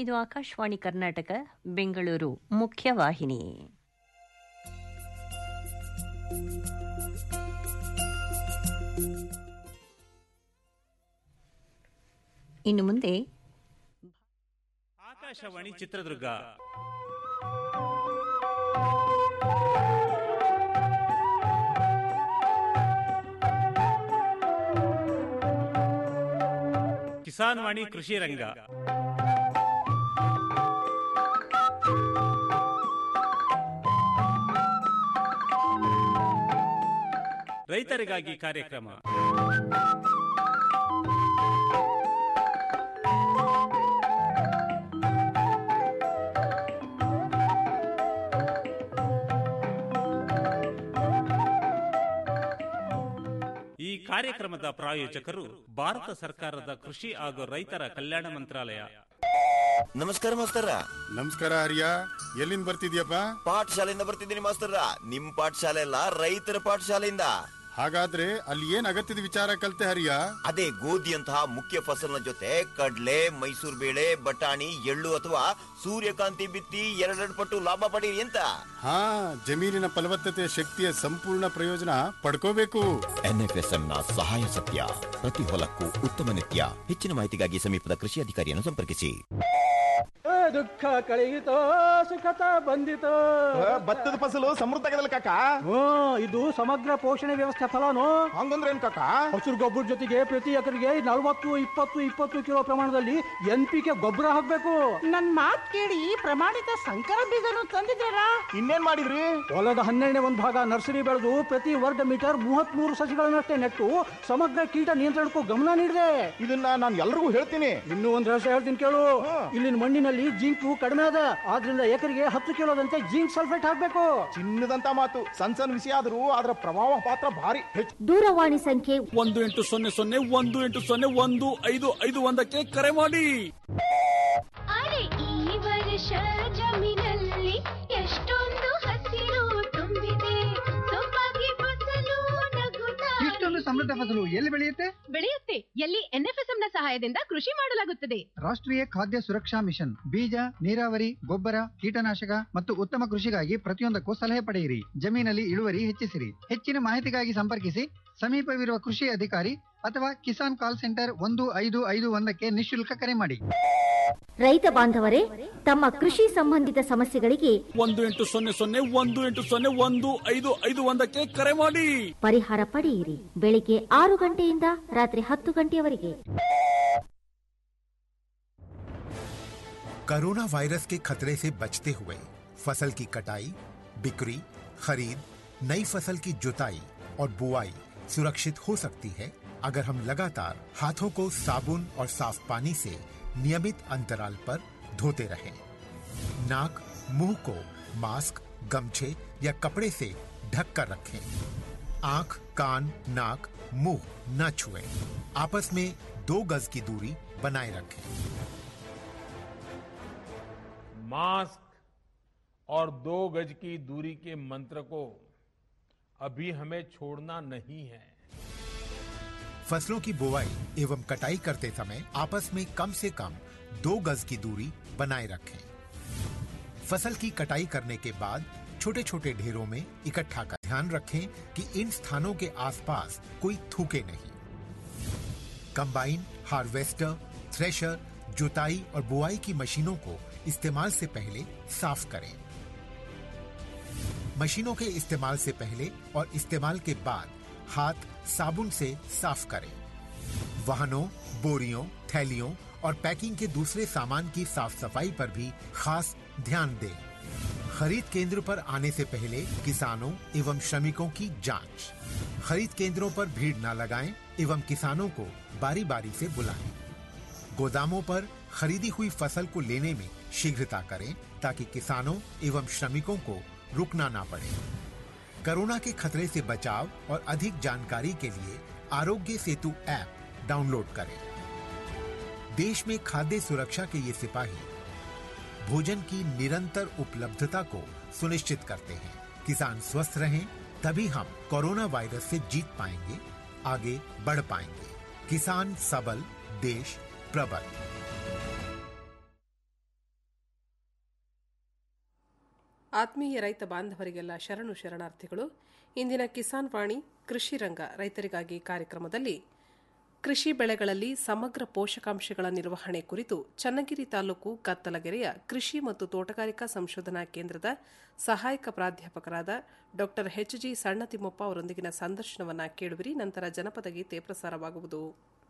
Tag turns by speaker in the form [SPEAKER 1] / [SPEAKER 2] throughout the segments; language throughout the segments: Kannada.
[SPEAKER 1] ಇದು ಆಕಾಶವಾಣಿ ಕರ್ನಾಟಕ ಬೆಂಗಳೂರು ಮುಖ್ಯವಾಹಿನಿ ಇನ್ನು ಮುಂದೆ
[SPEAKER 2] ಆಕಾಶವಾಣಿ ಚಿತ್ರದುರ್ಗ ಕಿಸಾನ್ ವಾಣಿ ಕೃಷಿ ರಂಗ ರೈತರಿಗಾಗಿ ಕಾರ್ಯಕ್ರಮ ಈ ಕಾರ್ಯಕ್ರಮದ ಪ್ರಾಯೋಜಕರು ಭಾರತ ಸರ್ಕಾರದ ಕೃಷಿ ಹಾಗೂ ರೈತರ ಕಲ್ಯಾಣ ಮಂತ್ರಾಲಯ
[SPEAKER 3] ನಮಸ್ಕಾರ ಮಾಸ್ತರ
[SPEAKER 4] ನಮಸ್ಕಾರ ಹರಿಯ ಎಲ್ಲಿಂದ ಬರ್ತಿದ್ಯಪ್ಪ
[SPEAKER 3] ಪಾಠಶಾಲೆಯಿಂದ ಬರ್ತಿದ್ದೀನಿ ಮಾಸ್ತರ ನಿಮ್ ಪಾಠಶಾಲೆ ಅಲ್ಲ ರೈತರ ಪಾಠಶಾಲೆಯಿಂದ
[SPEAKER 4] ಹಾಗಾದ್ರೆ ಅಲ್ಲಿ ಏನ್ ಅಗತ್ಯದ ವಿಚಾರ ಕಲ್ತೆ ಹರಿಯ
[SPEAKER 3] ಅದೇ ಗೋಧಿಯಂತಹ ಮುಖ್ಯ ಫಸಲಿನ ಜೊತೆ ಕಡ್ಲೆ ಮೈಸೂರು ಬೇಳೆ ಬಟಾಣಿ ಎಳ್ಳು ಅಥವಾ ಸೂರ್ಯಕಾಂತಿ ಬಿತ್ತಿ ಎರಡೆರಡು ಪಟ್ಟು ಲಾಭ ಪಡೀರಿ ಅಂತ
[SPEAKER 4] ಹಾ ಜಮೀನಿನ ಫಲವತ್ತತೆ ಶಕ್ತಿಯ ಸಂಪೂರ್ಣ ಪ್ರಯೋಜನ ಪಡ್ಕೋಬೇಕು
[SPEAKER 3] ಎನ್ಎಫ್ಎಸ್ಎಂ ನ ಸಹಾಯ ಸತ್ಯ ಪ್ರತಿ ಹೊಲಕ್ಕೂ ಉತ್ತಮ ನಿತ್ಯ ಹೆಚ್ಚಿನ ಮಾಹಿತಿಗಾಗಿ ಸಮೀಪದ ಕೃಷಿ ಅಧಿಕಾರಿಯನ್ನು ಸಂಪರ್ಕಿಸಿ
[SPEAKER 5] ದುಃಖ ಕಳೆಯಿತೋ ಸುಖತ ಬಂದಿತೋ
[SPEAKER 6] ಭತ್ತದ ಫಸಲು ಸಮೃದ್ಧಗದಲ್ಲ ಕಾಕ
[SPEAKER 5] ಹ್ಞೂ ಇದು ಸಮಗ್ರ ಪೋಷಣೆ ವ್ಯವಸ್ಥೆ ಫಲನು
[SPEAKER 6] ಹಂಗಂದ್ರೆ ಏನ್ ಕಾಕ
[SPEAKER 5] ಹಸಿರು ಗೊಬ್ಬರ ಜೊತೆಗೆ ಪ್ರತಿ ಎಕರೆಗೆ ನಲವತ್ತು ಇಪ್ಪತ್ತು ಇಪ್ಪತ್ತು ಕಿಲೋ ಪ್ರಮಾಣದಲ್ಲಿ ಎನ್ ಪಿ ಕೆ ಗೊಬ್ಬರ ಹಾಕ್ಬೇಕು
[SPEAKER 7] ನನ್ ಮಾತ್ ಕೇಳಿ ಪ್ರಮಾಣಿತ ಸಂಕರ ಬೀಜನು ತಂದಿದ್ದೀರಾ
[SPEAKER 6] ಇನ್ನೇನ್ ಮಾಡಿದ್ರಿ
[SPEAKER 5] ಹೊಲದ ಹನ್ನೆರಡನೇ ಒಂದು ಭಾಗ ನರ್ಸರಿ ಬೆಳೆದು ಪ್ರತಿ ವರ್ಗ ಮೀಟರ್ ಮೂವತ್ತ್ ಮೂರು ಸಸಿಗಳನ್ನಷ್ಟೇ ನೆಟ್ಟು ಸಮಗ್ರ ಕೀಟ ನಿಯಂತ್ರಣಕ್ಕೂ ಗಮನ ನೀಡಿದೆ
[SPEAKER 6] ಇದನ್ನ ನಾನು ಎಲ್ರಿಗೂ ಹೇಳ್ತೀನಿ
[SPEAKER 5] ಇನ್ನೂ ಒಂದು ರಹಸ್ಯ ಹೇಳ್ತೀನಿ ಕೇಳು ಇಲ್ಲಿನ ಮಣ್ಣಿನಲ್ಲಿ ಜಿಂಕು ಕಡಿಮೆ ಅದ ಆದ್ರಿಂದ ಎಕರೆಗೆ ಹತ್ತು ಕಿಲೋದಂತೆ ಜಿಂಕ್ ಸಲ್ಫೇಟ್ ಹಾಕ್ಬೇಕು
[SPEAKER 6] ಚಿನ್ನದಂತ ಮಾತು ಸಣ್ಣ ಸಣ್ಣ ವಿಷಯ ಆದ್ರೂ ಅದರ ಪ್ರಭಾವ ಪಾತ್ರ ಭಾರಿ ಹೆಚ್ಚು
[SPEAKER 8] ದೂರವಾಣಿ ಸಂಖ್ಯೆ
[SPEAKER 9] ಒಂದು ಎಂಟು ಸೊನ್ನೆ ಸೊನ್ನೆ ಒಂದು ಎಂಟು ಸೊನ್ನೆ ಒಂದು ಐದು ಐದು ಒಂದಕ್ಕೆ ಕರೆ ಮಾಡಿ
[SPEAKER 10] ಅರೆ ಈ ವರ್ಷ ಜಮೀನಲ್ಲಿ ಎಷ್ಟೊಂದು ಹಸಿರು ತುಂಬಿದೆ ಸೊಬಗೆ ಫಸಲು ನಗುತ್ತಾ
[SPEAKER 11] ಇಷ್ಟೊಂದು ಸಮೃದ್ಧ ಫಸಲು ಎಲ್ಲಿ ಬೆಳೆಯುತ್ತೆ
[SPEAKER 10] ಬೆಳೆಯುತ್ತೆ ಎಲ್ಲಿ ಎನ್ಎಫ್ಎಸ್ಎಂ ನ ಸಹಾಯದಿಂದ ಕೃಷಿ ಮಾಡಲಾಗುತ್ತದೆ
[SPEAKER 11] ರಾಷ್ಟ್ರೀಯ ಖಾದ್ಯ ಸುರಕ್ಷಾ ಮಿಷನ್ ಬೀಜ ನೀರಾವರಿ ಗೊಬ್ಬರ ಕೀಟನಾಶಕ ಮತ್ತು ಉತ್ತಮ ಕೃಷಿಗಾಗಿ ಪ್ರತಿಯೊಂದಕ್ಕೂ ಸಲಹೆ ಪಡೆಯಿರಿ ಜಮೀನಲ್ಲಿ ಇಳುವರಿ ಹೆಚ್ಚಿಸಿರಿ ಹೆಚ್ಚಿನ ಮಾಹಿತಿಗಾಗಿ ಸಂಪರ್ಕಿಸಿ ಸಮೀಪವಿರುವ ಕೃಷಿ ಅಧಿಕಾರಿ ಅಥವಾ ಕಿಸಾನ್ ಕಾಲ್ ಸೆಂಟರ್ ಒಂದು ಐದು ಐದು ಒಂದಕ್ಕೆ ನಿಶುಲ್ಕ ಕರೆ ಮಾಡಿ
[SPEAKER 8] ರೈತ ಬಾಂಧವರೇ ತಮ್ಮ ಕೃಷಿ ಸಂಬಂಧಿತ ಸಮಸ್ಯೆಗಳಿಗೆ
[SPEAKER 9] ಒಂದು ಎಂಟು ಸೊನ್ನೆ ಸೊನ್ನೆ ಒಂದು ಎಂಟು ಸೊನ್ನೆ ಒಂದು ಐದು ಐದು ಒಂದಕ್ಕೆ ಕರೆ ಮಾಡಿ
[SPEAKER 8] ಪರಿಹಾರ ಪಡೆಯಿರಿ ಬೆಳಿಗ್ಗೆ ಆರು ಗಂಟೆಯಿಂದ ರಾತ್ರಿ ಹತ್ತು ಗಂಟೆಯವರೆಗೆ
[SPEAKER 12] कोरोना वायरस के खतरे से बचते हुए फसल की कटाई बिक्री खरीद नई फसल की जुताई और बुआई सुरक्षित हो सकती है अगर हम लगातार हाथों को साबुन और साफ पानी से नियमित अंतराल पर धोते रहें नाक मुंह को मास्क गमछे या कपड़े से ढक कर रखें आंख कान नाक मुंह न छुएं आपस में दो गज की दूरी बनाए रखें
[SPEAKER 13] मास्क और दो गज की दूरी के मंत्र को अभी हमें छोड़ना नहीं है
[SPEAKER 12] फसलों की बुवाई एवं कटाई करते समय आपस में कम से कम दो गज की दूरी बनाए रखें फसल की कटाई करने के बाद छोटे छोटे ढेरों में इकट्ठा कर ध्यान रखें कि इन स्थानों के आसपास कोई थूके नहीं कंबाइन हार्वेस्टर थ्रेशर जुताई और बुआई की मशीनों को इस्तेमाल से पहले साफ करें मशीनों के इस्तेमाल से पहले और इस्तेमाल के बाद हाथ साबुन से साफ करें वाहनों बोरियों थैलियों और पैकिंग के दूसरे सामान की साफ सफाई पर भी खास ध्यान दें खरीद केंद्र पर आने से पहले किसानों एवं श्रमिकों की जांच खरीद केंद्रों पर भीड़ न लगाएं एवं किसानों को बारी बारी से बुलाएं गोदामों पर खरीदी हुई फसल को लेने में शीघ्रता करें ताकि किसानों एवं श्रमिकों को रुकना ना पड़े कोरोना के खतरे से बचाव और अधिक जानकारी के लिए आरोग्य सेतु ऐप डाउनलोड करें देश में खाद्य सुरक्षा के ये सिपाही भोजन की निरंतर उपलब्धता को सुनिश्चित करते हैं किसान स्वस्थ रहें तभी हम कोरोना वायरस से जीत पाएंगे आगे बढ़ पाएंगे किसान सबल देश प्रबल
[SPEAKER 14] ಆತ್ಮೀಯ ರೈತ ಬಾಂಧವರಿಗೆಲ್ಲ ಶರಣು ಶರಣಾರ್ಥಿಗಳು ಇಂದಿನ ಕಿಸಾನ್ ವಾಣಿ ಕೃಷಿ ರಂಗ ರೈತರಿಗಾಗಿ ಕಾರ್ಯಕ್ರಮದಲ್ಲಿ ಕೃಷಿ ಬೆಳೆಗಳಲ್ಲಿ ಸಮಗ್ರ ಪೋಷಕಾಂಶಗಳ ನಿರ್ವಹಣೆ ಕುರಿತು ಚನ್ನಗಿರಿ ತಾಲೂಕು ಕತ್ತಲಗೆರೆಯ ಕೃಷಿ ಮತ್ತು ತೋಟಗಾರಿಕಾ ಸಂಶೋಧನಾ ಕೇಂದ್ರದ ಸಹಾಯಕ ಪ್ರಾಧ್ಯಾಪಕರಾದ ಡಾ ಎಚ್ ಜಿ ಸಣ್ಣತಿಮ್ಮಪ್ಪ ಅವರೊಂದಿಗಿನ ಸಂದರ್ಶನವನ್ನ ಕೇಳುವಿರಿ ನಂತರ ಜನಪದ ಗೀತೆ ಪ್ರಸಾರವಾಗುವುದು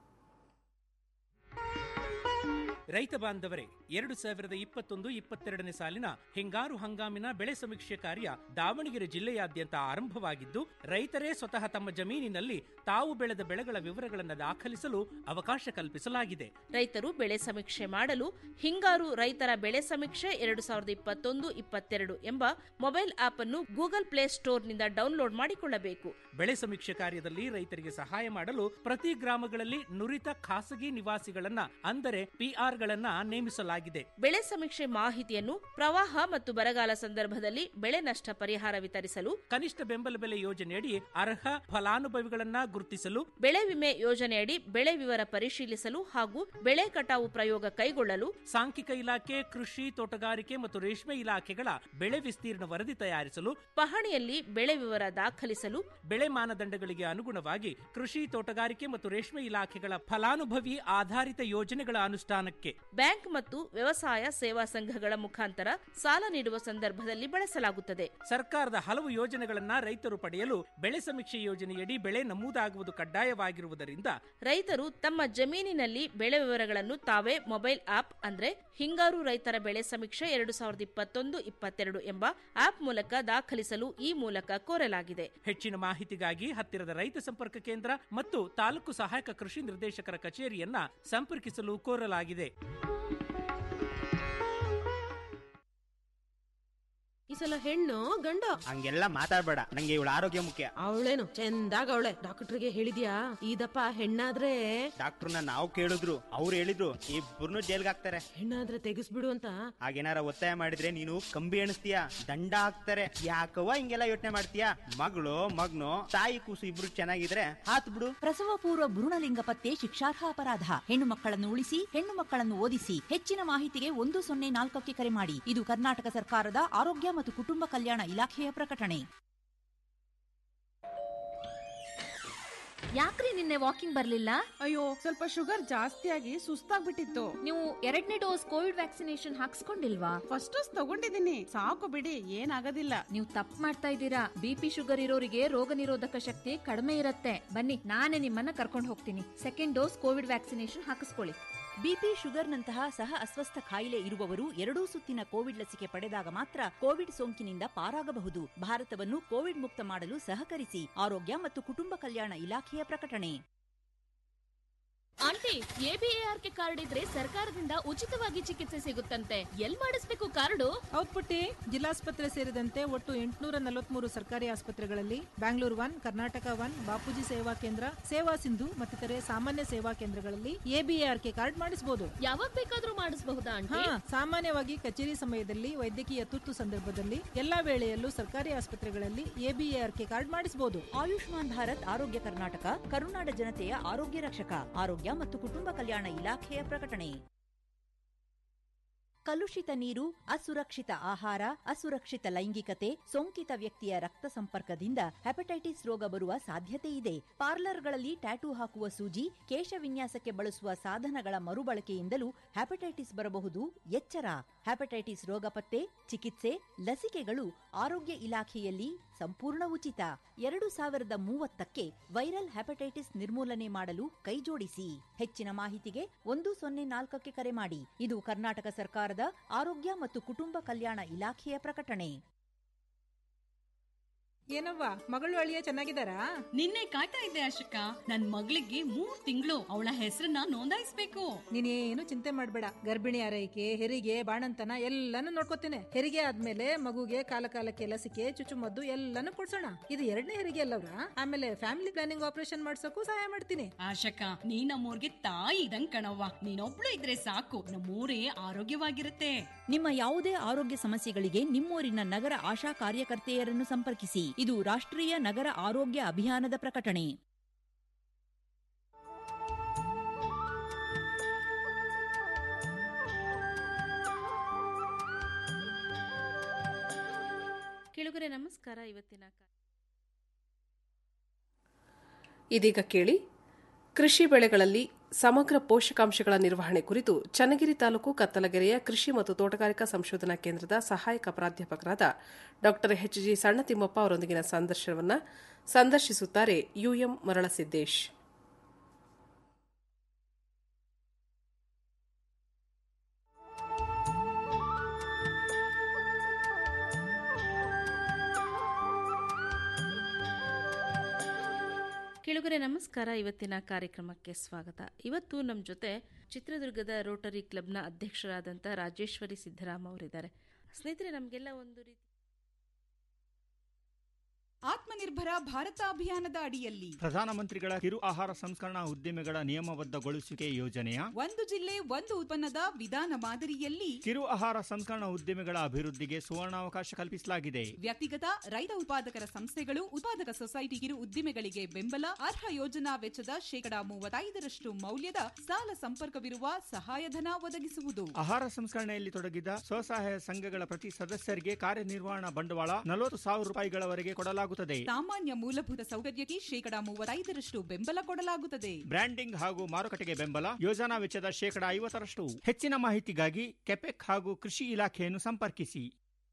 [SPEAKER 15] ರೈತ ಬಾಂಧವರೇ ಎರಡು ಸಾವಿರದ ಇಪ್ಪತ್ತೊಂದು ಇಪ್ಪತ್ತೆರಡನೇ ಸಾಲಿನ ಹಿಂಗಾರು ಹಂಗಾಮಿನ ಬೆಳೆ ಸಮೀಕ್ಷೆ ಕಾರ್ಯ ದಾವಣಗೆರೆ ಜಿಲ್ಲೆಯಾದ್ಯಂತ ಆರಂಭವಾಗಿದ್ದು ರೈತರೇ ಸ್ವತಃ ತಮ್ಮ ಜಮೀನಿನಲ್ಲಿ ತಾವು ಬೆಳೆದ ಬೆಳೆಗಳ ವಿವರಗಳನ್ನು ದಾಖಲಿಸಲು ಅವಕಾಶ ಕಲ್ಪಿಸಲಾಗಿದೆ
[SPEAKER 16] ರೈತರು ಬೆಳೆ ಸಮೀಕ್ಷೆ ಮಾಡಲು ಹಿಂಗಾರು ರೈತರ ಬೆಳೆ ಸಮೀಕ್ಷೆ ಎರಡು ಸಾವಿರದ ಇಪ್ಪತ್ತೊಂದು ಇಪ್ಪತ್ತೆರಡು ಎಂಬ ಮೊಬೈಲ್ ಆಪ್ ಅನ್ನು ಗೂಗಲ್ ಪ್ಲೇ ಸ್ಟೋರ್ನಿಂದ ಡೌನ್ಲೋಡ್ ಮಾಡಿಕೊಳ್ಳಬೇಕು
[SPEAKER 15] ಬೆಳೆ ಸಮೀಕ್ಷೆ ಕಾರ್ಯದಲ್ಲಿ ರೈತರಿಗೆ ಸಹಾಯ ಮಾಡಲು ಪ್ರತಿ ಗ್ರಾಮಗಳಲ್ಲಿ ನುರಿತ ಖಾಸಗಿ ನಿವಾಸಿಗಳನ್ನ ಅಂದರೆ ಪಿಆರ್ಗಳನ್ನ ನೇಮಿಸಲಾಗಿದೆ
[SPEAKER 16] ಬೆಳೆ ಸಮೀಕ್ಷೆ ಮಾಹಿತಿಯನ್ನು ಪ್ರವಾಹ ಮತ್ತು ಬರಗಾಲ ಸಂದರ್ಭದಲ್ಲಿ ಬೆಳೆ ನಷ್ಟ ಪರಿಹಾರ ವಿತರಿಸಲು
[SPEAKER 15] ಕನಿಷ್ಠ ಬೆಂಬಲ ಬೆಲೆ ಯೋಜನೆಯಡಿ ಅರ್ಹ ಫಲಾನುಭವಿಗಳನ್ನ ಗುರುತಿಸಲು
[SPEAKER 16] ಬೆಳೆ ವಿಮೆ ಯೋಜನೆಯಡಿ ಬೆಳೆ ವಿವರ ಪರಿಶೀಲಿಸಲು ಹಾಗೂ ಬೆಳೆ ಕಟಾವು ಪ್ರಯೋಗ ಕೈಗೊಳ್ಳಲು
[SPEAKER 15] ಸಾಂಖ್ಯಿಕ ಇಲಾಖೆ ಕೃಷಿ ತೋಟಗಾರಿಕೆ ಮತ್ತು ರೇಷ್ಮೆ ಇಲಾಖೆಗಳ ಬೆಳೆ ವಿಸ್ತೀರ್ಣ ವರದಿ ತಯಾರಿಸಲು
[SPEAKER 16] ಪಹಣಿಯಲ್ಲಿ ಬೆಳೆ ವಿವರ ದಾಖಲಿಸಲು
[SPEAKER 15] ಬೆಳೆ ಮಾನದಂಡಗಳಿಗೆ ಅನುಗುಣವಾಗಿ ಕೃಷಿ ತೋಟಗಾರಿಕೆ ಮತ್ತು ರೇಷ್ಮೆ ಇಲಾಖೆಗಳ ಫಲಾನುಭವಿ ಆಧಾರಿತ ಯೋಜನೆಗಳ ಅನುಷ್ಠಾನಕ್ಕೆ
[SPEAKER 16] ಬ್ಯಾಂಕ್ ಮತ್ತು ವ್ಯವಸಾಯ ಸೇವಾ ಸಂಘಗಳ ಮುಖಾಂತರ ಸಾಲ ನೀಡುವ ಸಂದರ್ಭದಲ್ಲಿ ಬಳಸಲಾಗುತ್ತದೆ
[SPEAKER 15] ಸರ್ಕಾರದ ಹಲವು ಯೋಜನೆಗಳನ್ನ ರೈತರು ಪಡೆಯಲು ಬೆಳೆ ಸಮೀಕ್ಷೆ ಯೋಜನೆಯಡಿ ಬೆಳೆ ನಮೂದಾಗುವುದು ಕಡ್ಡಾಯವಾಗಿರುವುದರಿಂದ
[SPEAKER 16] ರೈತರು ತಮ್ಮ ಜಮೀನಿನಲ್ಲಿ ಬೆಳೆ ವಿವರಗಳನ್ನು ತಾವೇ ಮೊಬೈಲ್ ಆಪ್ ಅಂದ್ರೆ ಹಿಂಗಾರು ರೈತರ ಬೆಳೆ ಸಮೀಕ್ಷೆ ಎರಡು ಸಾವಿರದ ಇಪ್ಪತ್ತೊಂದು ಇಪ್ಪತ್ತೆರಡು ಎಂಬ ಆಪ್ ಮೂಲಕ ದಾಖಲಿಸಲು ಈ ಮೂಲಕ ಕೋರಲಾಗಿದೆ
[SPEAKER 15] ಹೆಚ್ಚಿನ ಮಾಹಿತಿಗಾಗಿ ಹತ್ತಿರದ ರೈತ ಸಂಪರ್ಕ ಕೇಂದ್ರ ಮತ್ತು ತಾಲೂಕು ಸಹಾಯಕ ಕೃಷಿ ನಿರ್ದೇಶಕರ ಕಚೇರಿಯನ್ನ ಸಂಪರ್ಕಿಸಲು ಕೋರಲಾಗಿದೆ
[SPEAKER 17] ಈ ಸಲ ಹೆಣ್ಣು ಗಂಡು
[SPEAKER 18] ಹಂಗೆಲ್ಲ ಮಾತಾಡ್ಬೇಡ ನಂಗೆ ಇವಳ ಆರೋಗ್ಯ ಮುಖ್ಯ
[SPEAKER 17] ಅವಳೇನು ಚಂದಾಗ ಅವಳೆ ಡಾಕ್ಟರ್ಗೆ ಹೇಳಿದ್ಯಾ ಇದಪ್ಪ ಹೆಣ್ಣಾದ್ರೆ
[SPEAKER 18] ಡಾಕ್ಟರ್ನ ನಾವು ಕೇಳಿದ್ರು ಅವ್ರು ಹೇಳಿದ್ರು ಇಬ್ಬರನ್ನು ಜೈಲ್ಗೆ ಹಾಕ್ತಾರೆ
[SPEAKER 17] ಹೆಣ್ಣಾದ್ರೆ ತೆಗಿಸ್ಬಿಡು ಅಂತ
[SPEAKER 18] ಹಾಗೇನಾರ ಒತ್ತಾಯ ಮಾಡಿದ್ರೆ ನೀನು ಕಂಬಿ ಎಣಿಸ್ತೀಯ ದಂಡ ಹಾಕ್ತಾರೆ ಯಾಕವ್ವ ಹಿಂಗೆಲ್ಲ ಯೋಚನೆ ಮಾಡ್ತೀಯ ಮಗಳು ಮಗ್ನು ತಾಯಿ ಕೂಸು ಇಬ್ರು ಚೆನ್ನಾಗಿದ್ರೆ ಹಾತ್ ಬಿಡು
[SPEAKER 19] ಪ್ರಸವ ಪೂರ್ವ ಭ್ರೂಣಲಿಂಗ ಪತ್ತೆ ಶಿಕ್ಷಾರ್ಹ ಅಪರಾಧ ಹೆಣ್ಣು ಮಕ್ಕಳನ್ನು ಉಳಿಸಿ ಹೆಣ್ಣು ಮಕ್ಕಳನ್ನು ಓದಿಸಿ ಹೆಚ್ಚಿನ ಮಾಹಿತಿಗೆ ಒಂದು ಸೊನ್ನೆ ನಾಲ್ಕಕ್ಕೆ ಕರೆ ಮಾಡಿ ಇದು ಕರ್ನಾಟಕ ಸರ್ಕಾರದ ಆರೋಗ್ಯ ಮತ್ತು ಕುಟುಂಬ ಕಲ್ಯಾಣ ಇಲಾಖೆಯ ಪ್ರಕಟಣೆ
[SPEAKER 20] ಯಾಕ್ರಿ ನಿನ್ನೆ ವಾಕಿಂಗ್ ಬರ್ಲಿಲ್ಲ
[SPEAKER 7] ಅಯ್ಯೋ ಸ್ವಲ್ಪ ಶುಗರ್ ಜಾಸ್ತಿ ಆಗಿ ಸುಸ್ತಾಗ್ಬಿಟ್ಟಿತ್ತು
[SPEAKER 20] ನೀವು ಎರಡನೇ ಡೋಸ್ ಕೋವಿಡ್ ವ್ಯಾಕ್ಸಿನೇಷನ್ ಹಾಕ್ಸ್ಕೊಂಡಿಲ್ವಾ
[SPEAKER 7] ಫಸ್ಟ್ ಡೋಸ್ ತಗೊಂಡಿದ್ದೀನಿ ಸಾಕು ಬಿಡಿ ಏನಾಗೋದಿಲ್ಲ
[SPEAKER 20] ನೀವು ತಪ್ಪು ಮಾಡ್ತಾ ಇದ್ದೀರಾ ಬಿಪಿ ಶುಗರ್ ಇರೋರಿಗೆ ರೋಗ ನಿರೋಧಕ ಶಕ್ತಿ ಕಡಿಮೆ ಇರುತ್ತೆ ಬನ್ನಿ ನಾನೇ ನಿಮ್ಮನ್ನ ಕರ್ಕೊಂಡು ಹೋಗ್ತೀನಿ ಸೆಕೆಂಡ್ ಡೋಸ್ ಕೋವಿಡ್ ವ್ಯಾಕ್ಸಿನೇಷನ್ ಹಾಕಿಸ್ಕೊಳ್ಳಿ
[SPEAKER 19] ಬಿಪಿ ಶುಗರ್ನಂತಹ ಸಹ ಅಸ್ವಸ್ಥ ಕಾಯಿಲೆ ಇರುವವರು ಎರಡೂ ಸುತ್ತಿನ ಕೋವಿಡ್ ಲಸಿಕೆ ಪಡೆದಾಗ ಮಾತ್ರ ಕೋವಿಡ್ ಸೋಂಕಿನಿಂದ ಪಾರಾಗಬಹುದು ಭಾರತವನ್ನು ಕೋವಿಡ್ ಮುಕ್ತ ಮಾಡಲು ಸಹಕರಿಸಿ ಆರೋಗ್ಯ ಮತ್ತು ಕುಟುಂಬ ಕಲ್ಯಾಣ ಇಲಾಖೆಯ ಪ್ರಕಟಣೆ
[SPEAKER 20] ಆಂಟಿ ಎಬಿಎಆರ್ಕೆ ಕಾರ್ಡ್ ಇದ್ರೆ ಸರ್ಕಾರದಿಂದ ಉಚಿತವಾಗಿ ಚಿಕಿತ್ಸೆ ಸಿಗುತ್ತಂತೆ ಎಲ್ ಮಾಡಿಸ್ಬೇಕು ಕಾರ್ಡು
[SPEAKER 21] ಹೌದ್ ಪುಟ್ಟಿ ಜಿಲ್ಲಾಸ್ಪತ್ರೆ ಸೇರಿದಂತೆ ಒಟ್ಟು ಎಂಟುನೂರ ನಲವತ್ಮೂರು ಸರ್ಕಾರಿ ಆಸ್ಪತ್ರೆಗಳಲ್ಲಿ ಬ್ಯಾಂಗ್ಳೂರ್ ಒನ್ ಕರ್ನಾಟಕ ಒನ್ ಬಾಪೂಜಿ ಸೇವಾ ಕೇಂದ್ರ ಸೇವಾ ಸಿಂಧು ಮತ್ತಿತರೆ ಸಾಮಾನ್ಯ ಸೇವಾ ಕೇಂದ್ರಗಳಲ್ಲಿ ಎಬಿಎಆರ್ಕೆ ಕಾರ್ಡ್ ಮಾಡಿಸಬಹುದು
[SPEAKER 20] ಯಾವಾಗ ಬೇಕಾದ್ರೂ ಮಾಡಿಸಬಹುದಾ
[SPEAKER 21] ಹಾ
[SPEAKER 20] ಆಂಟಿ
[SPEAKER 21] ಸಾಮಾನ್ಯವಾಗಿ ಕಚೇರಿ ಸಮಯದಲ್ಲಿ ವೈದ್ಯಕೀಯ ತುರ್ತು ಸಂದರ್ಭದಲ್ಲಿ ಎಲ್ಲಾ ವೇಳೆಯಲ್ಲೂ ಸರ್ಕಾರಿ ಆಸ್ಪತ್ರೆಗಳಲ್ಲಿ ಎಬಿಎಆರ್ಕೆ ಕಾರ್ಡ್ ಮಾಡಿಸಬಹುದು
[SPEAKER 19] ಆಯುಷ್ಮಾನ್ ಭಾರತ್ ಆರೋಗ್ಯ ಕರ್ನಾಟಕ ಕರುನಾಡ ಜನತೆಯ ಆರೋಗ್ಯ ರಕ್ಷಕ ಆರೋಗ್ಯ ಮತ್ತು ಕುಟುಂಬ ಕಲ್ಯಾಣ ಇಲಾಖೆಯ ಪ್ರಕಟಣೆ ಕಲುಷಿತ ನೀರು ಅಸುರಕ್ಷಿತ ಆಹಾರ ಅಸುರಕ್ಷಿತ ಲೈಂಗಿಕತೆ ಸೋಂಕಿತ ವ್ಯಕ್ತಿಯ ರಕ್ತ ಸಂಪರ್ಕದಿಂದ ಹೆಪಟೈಟಿಸ್ ರೋಗ ಬರುವ ಸಾಧ್ಯತೆ ಇದೆ ಪಾರ್ಲರ್ಗಳಲ್ಲಿ ಟ್ಯಾಟೂ ಹಾಕುವ ಸೂಜಿ ಕೇಶ ವಿನ್ಯಾಸಕ್ಕೆ ಬಳಸುವ ಸಾಧನಗಳ ಮರುಬಳಕೆಯಿಂದಲೂ ಹೆಪಟೈಟಿಸ್ ಬರಬಹುದು ಎಚ್ಚರ ಹೆಪಟೈಟಿಸ್ ರೋಗ ಪತ್ತೆ ಚಿಕಿತ್ಸೆ ಲಸಿಕೆಗಳು ಆರೋಗ್ಯ ಇಲಾಖೆಯಲ್ಲಿ ಸಂಪೂರ್ಣ ಉಚಿತ ಎರಡು ಸಾವಿರದ ಮೂವತ್ತಕ್ಕೆ ವೈರಲ್ ಹೆಪಟೈಟಿಸ್ ನಿರ್ಮೂಲನೆ ಮಾಡಲು ಕೈಜೋಡಿಸಿ ಹೆಚ್ಚಿನ ಮಾಹಿತಿಗೆ ಒಂದು ಸೊನ್ನೆ ನಾಲ್ಕಕ್ಕೆ ಕರೆ ಮಾಡಿ ಇದು ಕರ್ನಾಟಕ ಸರ್ಕಾರದ ಆರೋಗ್ಯ ಮತ್ತು ಕುಟುಂಬ ಕಲ್ಯಾಣ ಇಲಾಖೆಯ ಪ್ರಕಟಣೆ
[SPEAKER 21] ಏನವ್ವ ಮಗಳು ಅಳಿಯ ಚೆನ್ನಾಗಿದ್ದಾರಾ
[SPEAKER 22] ನಿನ್ನೆ ಕಾಯ್ತಾ ಇದ್ದೆ ಅಶೋಕ ನನ್ ಮಗಳಿಗೆ ಮೂರ್ ತಿಂಗಳು ಅವಳ ಹೆಸರನ್ನ ನೋಂದಾಯಿಸ್ಬೇಕು
[SPEAKER 21] ನೀನೇನು ಚಿಂತೆ ಮಾಡಬೇಡ ಗರ್ಭಿಣಿ ಆರೈಕೆ ಹೆರಿಗೆ ಬಾಣಂತನ ಎಲ್ಲಾನು ನೋಡ್ಕೋತೇನೆ ಹೆರಿಗೆ ಆದ್ಮೇಲೆ ಮಗುಗೆ ಕಾಲ ಕಾಲಕ್ಕೆ ಲಸಿಕೆ ಚುಚ್ಚುಮದ್ದು ಎಲ್ಲಾನು ಕೊಡ್ಸೋಣ ಇದು ಎರಡನೇ ಹೆರಿಗೆ ಅಲ್ಲವ್ರ ಆಮೇಲೆ ಫ್ಯಾಮಿಲಿ ಪ್ಲಾನಿಂಗ್ ಆಪರೇಷನ್ ಮಾಡ್ಸೋಕು ಸಹಾಯ ಮಾಡ್ತೀನಿ
[SPEAKER 22] ಆಶಕ ನೀ ನಮ್ಮೂರ್ಗೆ ತಾಯಿ ಇದಂಗ್ ಕಣವ್ವ ನೀನೊಬ್ಳು ಇದ್ರೆ ಸಾಕು ನಮ್ಮೂರೇ ಆರೋಗ್ಯವಾಗಿರುತ್ತೆ
[SPEAKER 19] ನಿಮ್ಮ ಯಾವುದೇ ಆರೋಗ್ಯ ಸಮಸ್ಯೆಗಳಿಗೆ ನಿಮ್ಮೂರಿನ ನಗರ ಆಶಾ ಕಾರ್ಯಕರ್ತೆಯರನ್ನು ಸಂಪರ್ಕಿಸಿ ಇದು ರಾಷ್ಟ್ರೀಯ ನಗರ ಆರೋಗ್ಯ ಅಭಿಯಾನದ ಪ್ರಕಟಣೆ
[SPEAKER 16] ಕೇಳುಗರೆ ನಮಸ್ಕಾರ ಇವತ್ತಿನ ಕಾ-
[SPEAKER 14] ಇದೀಗ ಕೇಳಿ ಕೃಷಿ ಬೆಳೆಗಳಲ್ಲಿ ಸಮಗ್ರ ಪೋಷಕಾಂಶಗಳ ನಿರ್ವಹಣೆ ಕುರಿತು ಚನ್ನಗಿರಿ ತಾಲೂಕು ಕತ್ತಲಗೆರೆಯ ಕೃಷಿ ಮತ್ತು ತೋಟಗಾರಿಕಾ ಸಂಶೋಧನಾ ಕೇಂದ್ರದ ಸಹಾಯಕ ಪ್ರಾಧ್ಯಾಪಕರಾದ ಡಾ ಎಚ್ ಜಿ ಸಣ್ಣತಿಮ್ಮಪ್ಪ ಅವರೊಂದಿಗಿನ ಸಂದರ್ಶನವನ್ನು ಸಂದರ್ಶಿಸುತ್ತಾರೆ ಯುಎಂ ಮರಳಸಿದ್ದೇಶ್
[SPEAKER 16] ಕೇಳುಗರೆ ನಮಸ್ಕಾರ ಇವತ್ತಿನ ಕಾರ್ಯಕ್ರಮಕ್ಕೆ ಸ್ವಾಗತ ಇವತ್ತು ನಮ್ಮ ಜೊತೆ ಚಿತ್ರದುರ್ಗದ ರೋಟರಿ ಕ್ಲಬ್ನ ಅಧ್ಯಕ್ಷರಾದಂಥ ರಾಜೇಶ್ವರಿ ಸಿದ್ದರಾಮ ಅವರಿದ್ದಾರೆ ಸ್ನೇಹಿತರೆ ನಮಗೆಲ್ಲ ಒಂದು ರೀತಿ
[SPEAKER 1] ಆತ್ಮನಿರ್ಭರ ಭಾರತ ಅಭಿಯಾನದ ಅಡಿಯಲ್ಲಿ
[SPEAKER 2] ಪ್ರಧಾನಮಂತ್ರಿಗಳ ಕಿರು ಆಹಾರ ಸಂಸ್ಕರಣಾ ಉದ್ದಿಮೆಗಳ ನಿಯಮಬದ್ಧಗೊಳಿಸುವಿಕೆ ಯೋಜನೆಯ
[SPEAKER 1] ಒಂದು ಜಿಲ್ಲೆ ಒಂದು ಉತ್ಪನ್ನದ ವಿಧಾನ ಮಾದರಿಯಲ್ಲಿ
[SPEAKER 2] ಕಿರು ಆಹಾರ ಸಂಸ್ಕರಣಾ ಉದ್ದಿಮೆಗಳ ಅಭಿವೃದ್ಧಿಗೆ ಸುವರ್ಣಾವಕಾಶ ಕಲ್ಪಿಸಲಾಗಿದೆ
[SPEAKER 1] ವ್ಯಕ್ತಿಗತ ರೈತ ಉತ್ಪಾದಕರ ಸಂಸ್ಥೆಗಳು ಉತ್ಪಾದಕ ಸೊಸೈಟಿ ಕಿರು ಉದ್ದಿಮೆಗಳಿಗೆ ಬೆಂಬಲ ಅರ್ಹ ಯೋಜನಾ ವೆಚ್ಚದ ಶೇಕಡಾ ಮೂವತ್ತೈದರಷ್ಟು ಮೌಲ್ಯದ ಸಾಲ ಸಂಪರ್ಕವಿರುವ ಸಹಾಯಧನ ಒದಗಿಸುವುದು
[SPEAKER 2] ಆಹಾರ ಸಂಸ್ಕರಣೆಯಲ್ಲಿ ತೊಡಗಿದ ಸ್ವಸಹಾಯ ಸಂಘಗಳ ಪ್ರತಿ ಸದಸ್ಯರಿಗೆ ಕಾರ್ಯನಿರ್ವಹಣಾ ಬಂಡವಾಳ ನಲವತ್ತು ಸಾವಿರ ರೂಪಾಯಿಗಳವರೆಗೆ ಕೊಡಲಾಗುತ್ತದೆ
[SPEAKER 1] ಸಾಮಾನ್ಯ ಮೂಲಭೂತ ಸೌಕರ್ಯಕ್ಕೆ ಶೇಕಡಾ ಮೂವತ್ತೈದರಷ್ಟು ಬೆಂಬಲ ಕೊಡಲಾಗುತ್ತದೆ
[SPEAKER 2] ಬ್ರ್ಯಾಂಡಿಂಗ್ ಹಾಗೂ ಮಾರುಕಟ್ಟೆಗೆ ಬೆಂಬಲ ಯೋಜನಾ ವೆಚ್ಚದ ಶೇಕಡಾ ಐವತ್ತರಷ್ಟು ಹೆಚ್ಚಿನ ಮಾಹಿತಿಗಾಗಿ ಕೆಪೆಕ್ ಹಾಗೂ ಕೃಷಿ ಇಲಾಖೆಯನ್ನು ಸಂಪರ್ಕಿಸಿ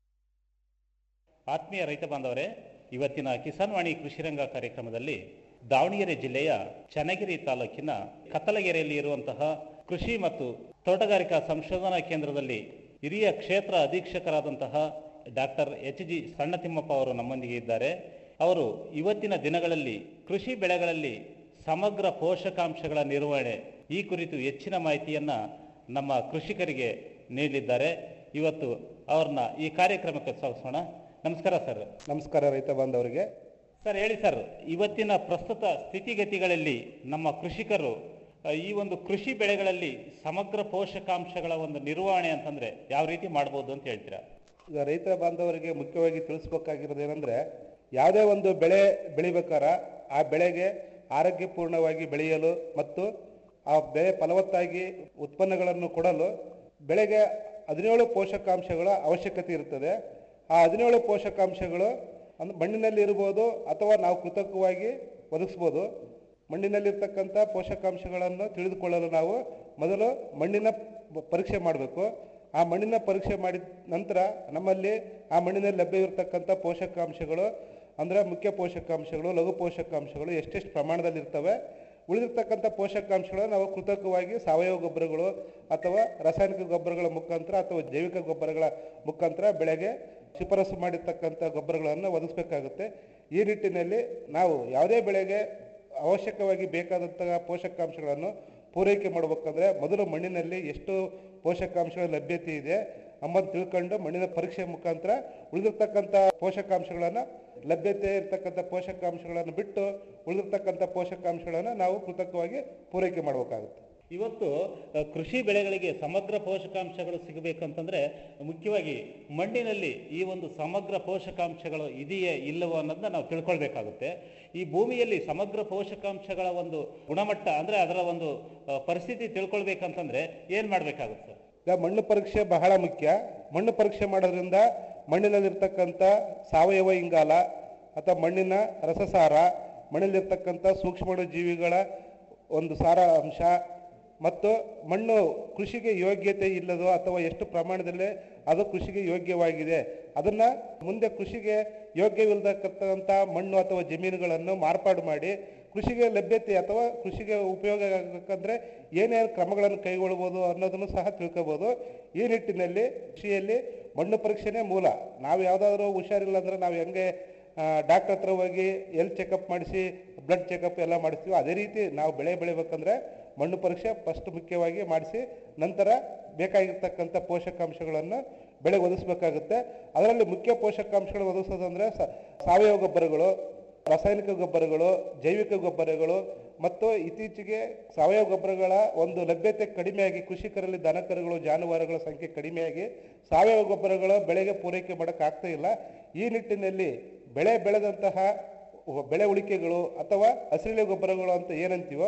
[SPEAKER 23] ಆತ್ಮೀಯ ರೈತ ಬಾಂಧವರೇ ಇವತ್ತಿನ ಕಿಸಾನ್ ವಾಣಿ ಕೃಷಿರಂಗ ಕಾರ್ಯಕ್ರಮದಲ್ಲಿ ದಾವಣಗೆರೆ ಜಿಲ್ಲೆಯ ಚನ್ನಗಿರಿ ತಾಲೂಕಿನ ಕತ್ತಲಗೆರೆಯಲ್ಲಿ ಇರುವಂತಹ ಕೃಷಿ ಮತ್ತು ತೋಟಗಾರಿಕಾ ಸಂಶೋಧನಾ ಕೇಂದ್ರದಲ್ಲಿ ಹಿರಿಯ ಕ್ಷೇತ್ರ ಅಧೀಕ್ಷಕರಾದಂತಹ ಡಾಕ್ಟರ್ ಎಚ್ ಜಿ ಸಣ್ಣತಿಮ್ಮಪ್ಪ ಅವರು ನಮ್ಮೊಂದಿಗೆ ಇದ್ದಾರೆ ಅವರು ಇವತ್ತಿನ ದಿನಗಳಲ್ಲಿ ಕೃಷಿ ಬೆಳೆಗಳಲ್ಲಿ ಸಮಗ್ರ ಪೋಷಕಾಂಶಗಳ ನಿರ್ವಹಣೆ ಈ ಕುರಿತು ಹೆಚ್ಚಿನ ಮಾಹಿತಿಯನ್ನ ನಮ್ಮ ಕೃಷಿಕರಿಗೆ ನೀಡಲಿದ್ದಾರೆ ಇವತ್ತು ಅವ್ರನ್ನ ಈ ಕಾರ್ಯಕ್ರಮಕ್ಕೆ ಸ್ವಾಗತಿಸೋಣ ನಮಸ್ಕಾರ ಸರ್
[SPEAKER 24] ನಮಸ್ಕಾರ ರೈತ ಬಾಂಧವರಿಗೆ
[SPEAKER 23] ಸರ್ ಹೇಳಿ ಸರ್ ಇವತ್ತಿನ ಪ್ರಸ್ತುತ ಸ್ಥಿತಿಗತಿಗಳಲ್ಲಿ ನಮ್ಮ ಕೃಷಿಕರು ಆ, ಈ ಒಂದು ಕೃಷಿ ಬೆಳೆಗಳಲ್ಲಿ ಸಮಗ್ರ ಪೋಷಕಾಂಶಗಳ ಒಂದು ನಿರ್ವಹಣೆ ಅಂತಂದ್ರೆ ಯಾವ ರೀತಿ ಮಾಡ್ಬೋದು ಅಂತ ಹೇಳ್ತೀರಾ
[SPEAKER 24] ಈಗ ರೈತ ಬಾಂಧವರಿಗೆ ಮುಖ್ಯವಾಗಿ ತಿಳಿಸ್ಬೇಕಾಗಿರೋದು ಏನಂದ್ರೆ ಯಾವುದೇ ಒಂದು ಬೆಳೆ ಬೆಳಿಬೇಕಾರ ಆ ಬೆಳೆಗೆ ಆರೋಗ್ಯಪೂರ್ಣವಾಗಿ ಬೆಳೆಯಲು ಮತ್ತು ಆ ಬೆಳೆ ಫಲವತ್ತಾಗಿ ಉತ್ಪನ್ನಗಳನ್ನು ಕೊಡಲು ಬೆಳೆಗೆ ಹದಿನೇಳು ಪೋಷಕಾಂಶಗಳ ಅವಶ್ಯಕತೆ ಇರುತ್ತದೆ ಆ ಹದಿನೇಳು ಪೋಷಕಾಂಶಗಳು ಅಂದ್ರೆ ಮಣ್ಣಿನಲ್ಲಿ ಇರ್ಬೋದು ಅಥವಾ ನಾವು ಕೃತಕವಾಗಿ ಒದಗಿಸ್ಬೋದು ಮಣ್ಣಿನಲ್ಲಿರ್ತಕ್ಕಂಥ ಪೋಷಕಾಂಶಗಳನ್ನು ತಿಳಿದುಕೊಳ್ಳಲು ನಾವು ಮೊದಲು ಮಣ್ಣಿನ ಪ- ಪರೀಕ್ಷೆ ಮಾಡಬೇಕು ಆ ಮಣ್ಣಿನ ಪರೀಕ್ಷೆ ಮಾಡಿದ ನಂತರ ನಮ್ಮಲ್ಲಿ ಆ ಮಣ್ಣಿನಲ್ಲಿ ಲಭ್ಯವಿರತಕ್ಕಂಥ ಪೋಷಕಾಂಶಗಳು ಅಂದರೆ ಮುಖ್ಯ ಪೋಷಕಾಂಶಗಳು ಲಘು ಪೋಷಕಾಂಶಗಳು ಎಷ್ಟೆಷ್ಟು ಪ್ರಮಾಣದಲ್ಲಿ ಇರ್ತವೆ ಉಳಿದಿರ್ತಕ್ಕಂಥ ಪೋಷಕಾಂಶಗಳು ನಾವು ಕೃತಕವಾಗಿ ಸಾವಯವ ಗೊಬ್ಬರಗಳು ಅಥವಾ ರಾಸಾಯನಿಕ ಗೊಬ್ಬರಗಳ ಮುಖಾಂತರ ಅಥವಾ ಜೈವಿಕ ಗೊಬ್ಬರಗಳ ಮುಖಾಂತರ ಬೆಳೆಗೆ ಶಿಫಾರಸು ಮಾಡಿರ್ತಕ್ಕಂಥ ಗೊಬ್ಬರಗಳನ್ನು ಒದಗಿಸ್ಬೇಕಾಗುತ್ತೆ ಈ ನಿಟ್ಟಿನಲ್ಲಿ ನಾವು ಯಾವುದೇ ಬೆಳೆಗೆ ಅವಶ್ಯಕವಾಗಿ ಬೇಕಾದಂತಹ ಪೋಷಕಾಂಶಗಳನ್ನು ಪೂರೈಕೆ ಮಾಡಬೇಕಂದ್ರೆ ಮೊದಲು ಮಣ್ಣಿನಲ್ಲಿ ಎಷ್ಟು ಪೋಷಕಾಂಶಗಳ ಲಭ್ಯತೆ ಇದೆ ಅಂಬನ್ನು ತಿಳ್ಕೊಂಡು ಮಣ್ಣಿನ ಪರೀಕ್ಷೆ ಮುಖಾಂತರ ಉಳಿದಿರ್ತಕ್ಕಂಥ ಪೋಷಕಾಂಶಗಳನ್ನು ಲಭ್ಯತೆ ಇರ್ತಕ್ಕಂಥ ಪೋಷಕಾಂಶಗಳನ್ನು ಬಿಟ್ಟು ಉಳಿದಿರ್ತಕ್ಕಂಥ ಪೋಷಕಾಂಶಗಳನ್ನು ನಾವು ಕೃತಕವಾಗಿ ಪೂರೈಕೆ ಮಾಡಬೇಕಾಗುತ್ತೆ
[SPEAKER 23] ಇವತ್ತು ಆ, ಕೃಷಿ ಬೆಳೆಗಳಿಗೆ ಸಮಗ್ರ ಪೋಷಕಾಂಶಗಳು ಸಿಗಬೇಕಂತಂದ್ರೆ ಮುಖ್ಯವಾಗಿ ಮಣ್ಣಿನಲ್ಲಿ ಈ ಒಂದು ಸಮಗ್ರ ಪೋಷಕಾಂಶಗಳು ಇದೆಯೇ ಇಲ್ಲವೋ ಅನ್ನೋದನ್ನ ನಾವು ತಿಳ್ಕೊಳ್ಬೇಕಾಗುತ್ತೆ ಈ ಭೂಮಿಯಲ್ಲಿ ಸಮಗ್ರ ಪೋಷಕಾಂಶಗಳ ಒಂದು ಗುಣಮಟ್ಟ ಅಂದ್ರೆ ಅದರ ಒಂದು ಆ, ಪರಿಸ್ಥಿತಿ ತಿಳ್ಕೊಳ್ಬೇಕಂತಂದ್ರೆ ಏನ್ ಮಾಡ್ಬೇಕಾಗುತ್ತೆ ಸರ್
[SPEAKER 24] ಈಗ ಮಣ್ಣು ಪರೀಕ್ಷೆ ಬಹಳ ಮುಖ್ಯ ಮಣ್ಣು ಪರೀಕ್ಷೆ ಮಾಡೋದ್ರಿಂದ ಮಣ್ಣಿನಲ್ಲಿರ್ತಕ್ಕಂಥ ಸಾವಯವ ಇಂಗಾಲ ಅಥವಾ ಮಣ್ಣಿನ ರಸಸಾರ ಮಣ್ಣಿನಲ್ಲಿರ್ತಕ್ಕಂಥ ಸೂಕ್ಷ್ಮಾಣು ಜೀವಿಗಳ ಒಂದು ಸಾರ ಅಂಶ ಮತ್ತು ಮಣ್ಣು ಕೃಷಿಗೆ ಯೋಗ್ಯತೆ ಇಲ್ಲದೋ ಅಥವಾ ಎಷ್ಟು ಪ್ರಮಾಣದಲ್ಲಿ ಅದು ಕೃಷಿಗೆ ಯೋಗ್ಯವಾಗಿದೆ ಅದನ್ನ ಮುಂದೆ ಕೃಷಿಗೆ ಯೋಗ್ಯವಿಲ್ಲತಕ್ಕಂಥ ಮಣ್ಣು ಅಥವಾ ಜಮೀನುಗಳನ್ನು ಮಾರ್ಪಾಡು ಮಾಡಿ ಕೃಷಿಗೆ ಲಭ್ಯತೆ ಅಥವಾ ಕೃಷಿಗೆ ಉಪಯೋಗ ಆಗಬೇಕಂದ್ರೆ ಏನೇನು ಕ್ರಮಗಳನ್ನು ಕೈಗೊಳ್ಬೋದು ಅನ್ನೋದನ್ನು ಸಹ ತಿಳ್ಕೋಬಹುದು ಈ ನಿಟ್ಟಿನಲ್ಲಿ ಕೃಷಿಯಲ್ಲಿ ಮಣ್ಣು ಪರೀಕ್ಷೆನೇ ಮೂಲ ನಾವು ಯಾವುದಾದ್ರೂ ಹುಷಾರಿಲ್ಲ ಅಂದ್ರೆ ನಾವು ಹೆಂಗೆ ಡಾಕ್ಟರ್ ಹತ್ರ ಹೋಗಿ ಎಲ್ ಚೆಕಪ್ ಮಾಡಿಸಿ ಬ್ಲಡ್ ಚೆಕಪ್ ಎಲ್ಲ ಮಾಡಿಸ್ತೀವಿ ಅದೇ ರೀತಿ ನಾವು ಬೆಳೆ ಬೆಳಿಬೇಕಂದ್ರೆ ಮಣ್ಣು ಪರೀಕ್ಷೆ ಫಸ್ಟ್ ಮುಖ್ಯವಾಗಿ ಮಾಡಿಸಿ ನಂತರ ಬೇಕಾಗಿರ್ತಕ್ಕಂಥ ಪೋಷಕಾಂಶಗಳನ್ನು ಬೆಳೆಗೆ ಒದಗಿಸ್ಬೇಕಾಗುತ್ತೆ ಅದರಲ್ಲಿ ಮುಖ್ಯ ಪೋಷಕಾಂಶಗಳು ಒದಗಿಸೋದಂದ್ರೆ ಸ- ಸಾವಯವ ಗೊಬ್ಬರಗಳು ರಾಸಾಯನಿಕ ಗೊಬ್ಬರಗಳು ಜೈವಿಕ ಗೊಬ್ಬರಗಳು ಮತ್ತು ಇತ್ತೀಚೆಗೆ ಸಾವಯವ ಗೊಬ್ಬರಗಳ ಒಂದು ಲಭ್ಯತೆ ಕಡಿಮೆಯಾಗಿ ಕೃಷಿಕರಲ್ಲಿ ದನಕರುಗಳು ಜಾನುವಾರುಗಳ ಸಂಖ್ಯೆ ಕಡಿಮೆಯಾಗಿ ಸಾವಯವ ಗೊಬ್ಬರಗಳ ಬೆಳೆಗೆ ಪೂರೈಕೆ ಮಾಡೋಕ್ಕಾಗ್ತಾ ಇಲ್ಲ ಈ ನಿಟ್ಟಿನಲ್ಲಿ ಬೆಳೆ ಬೆಳೆದಂತಹ ಉ- ಬೆಳೆ ಉಳಿಕೆಗಳು ಅಥವಾ ಹಸಿರೆಲೆ ಗೊಬ್ಬರಗಳು ಅಂತ ಏನಂತೀವೋ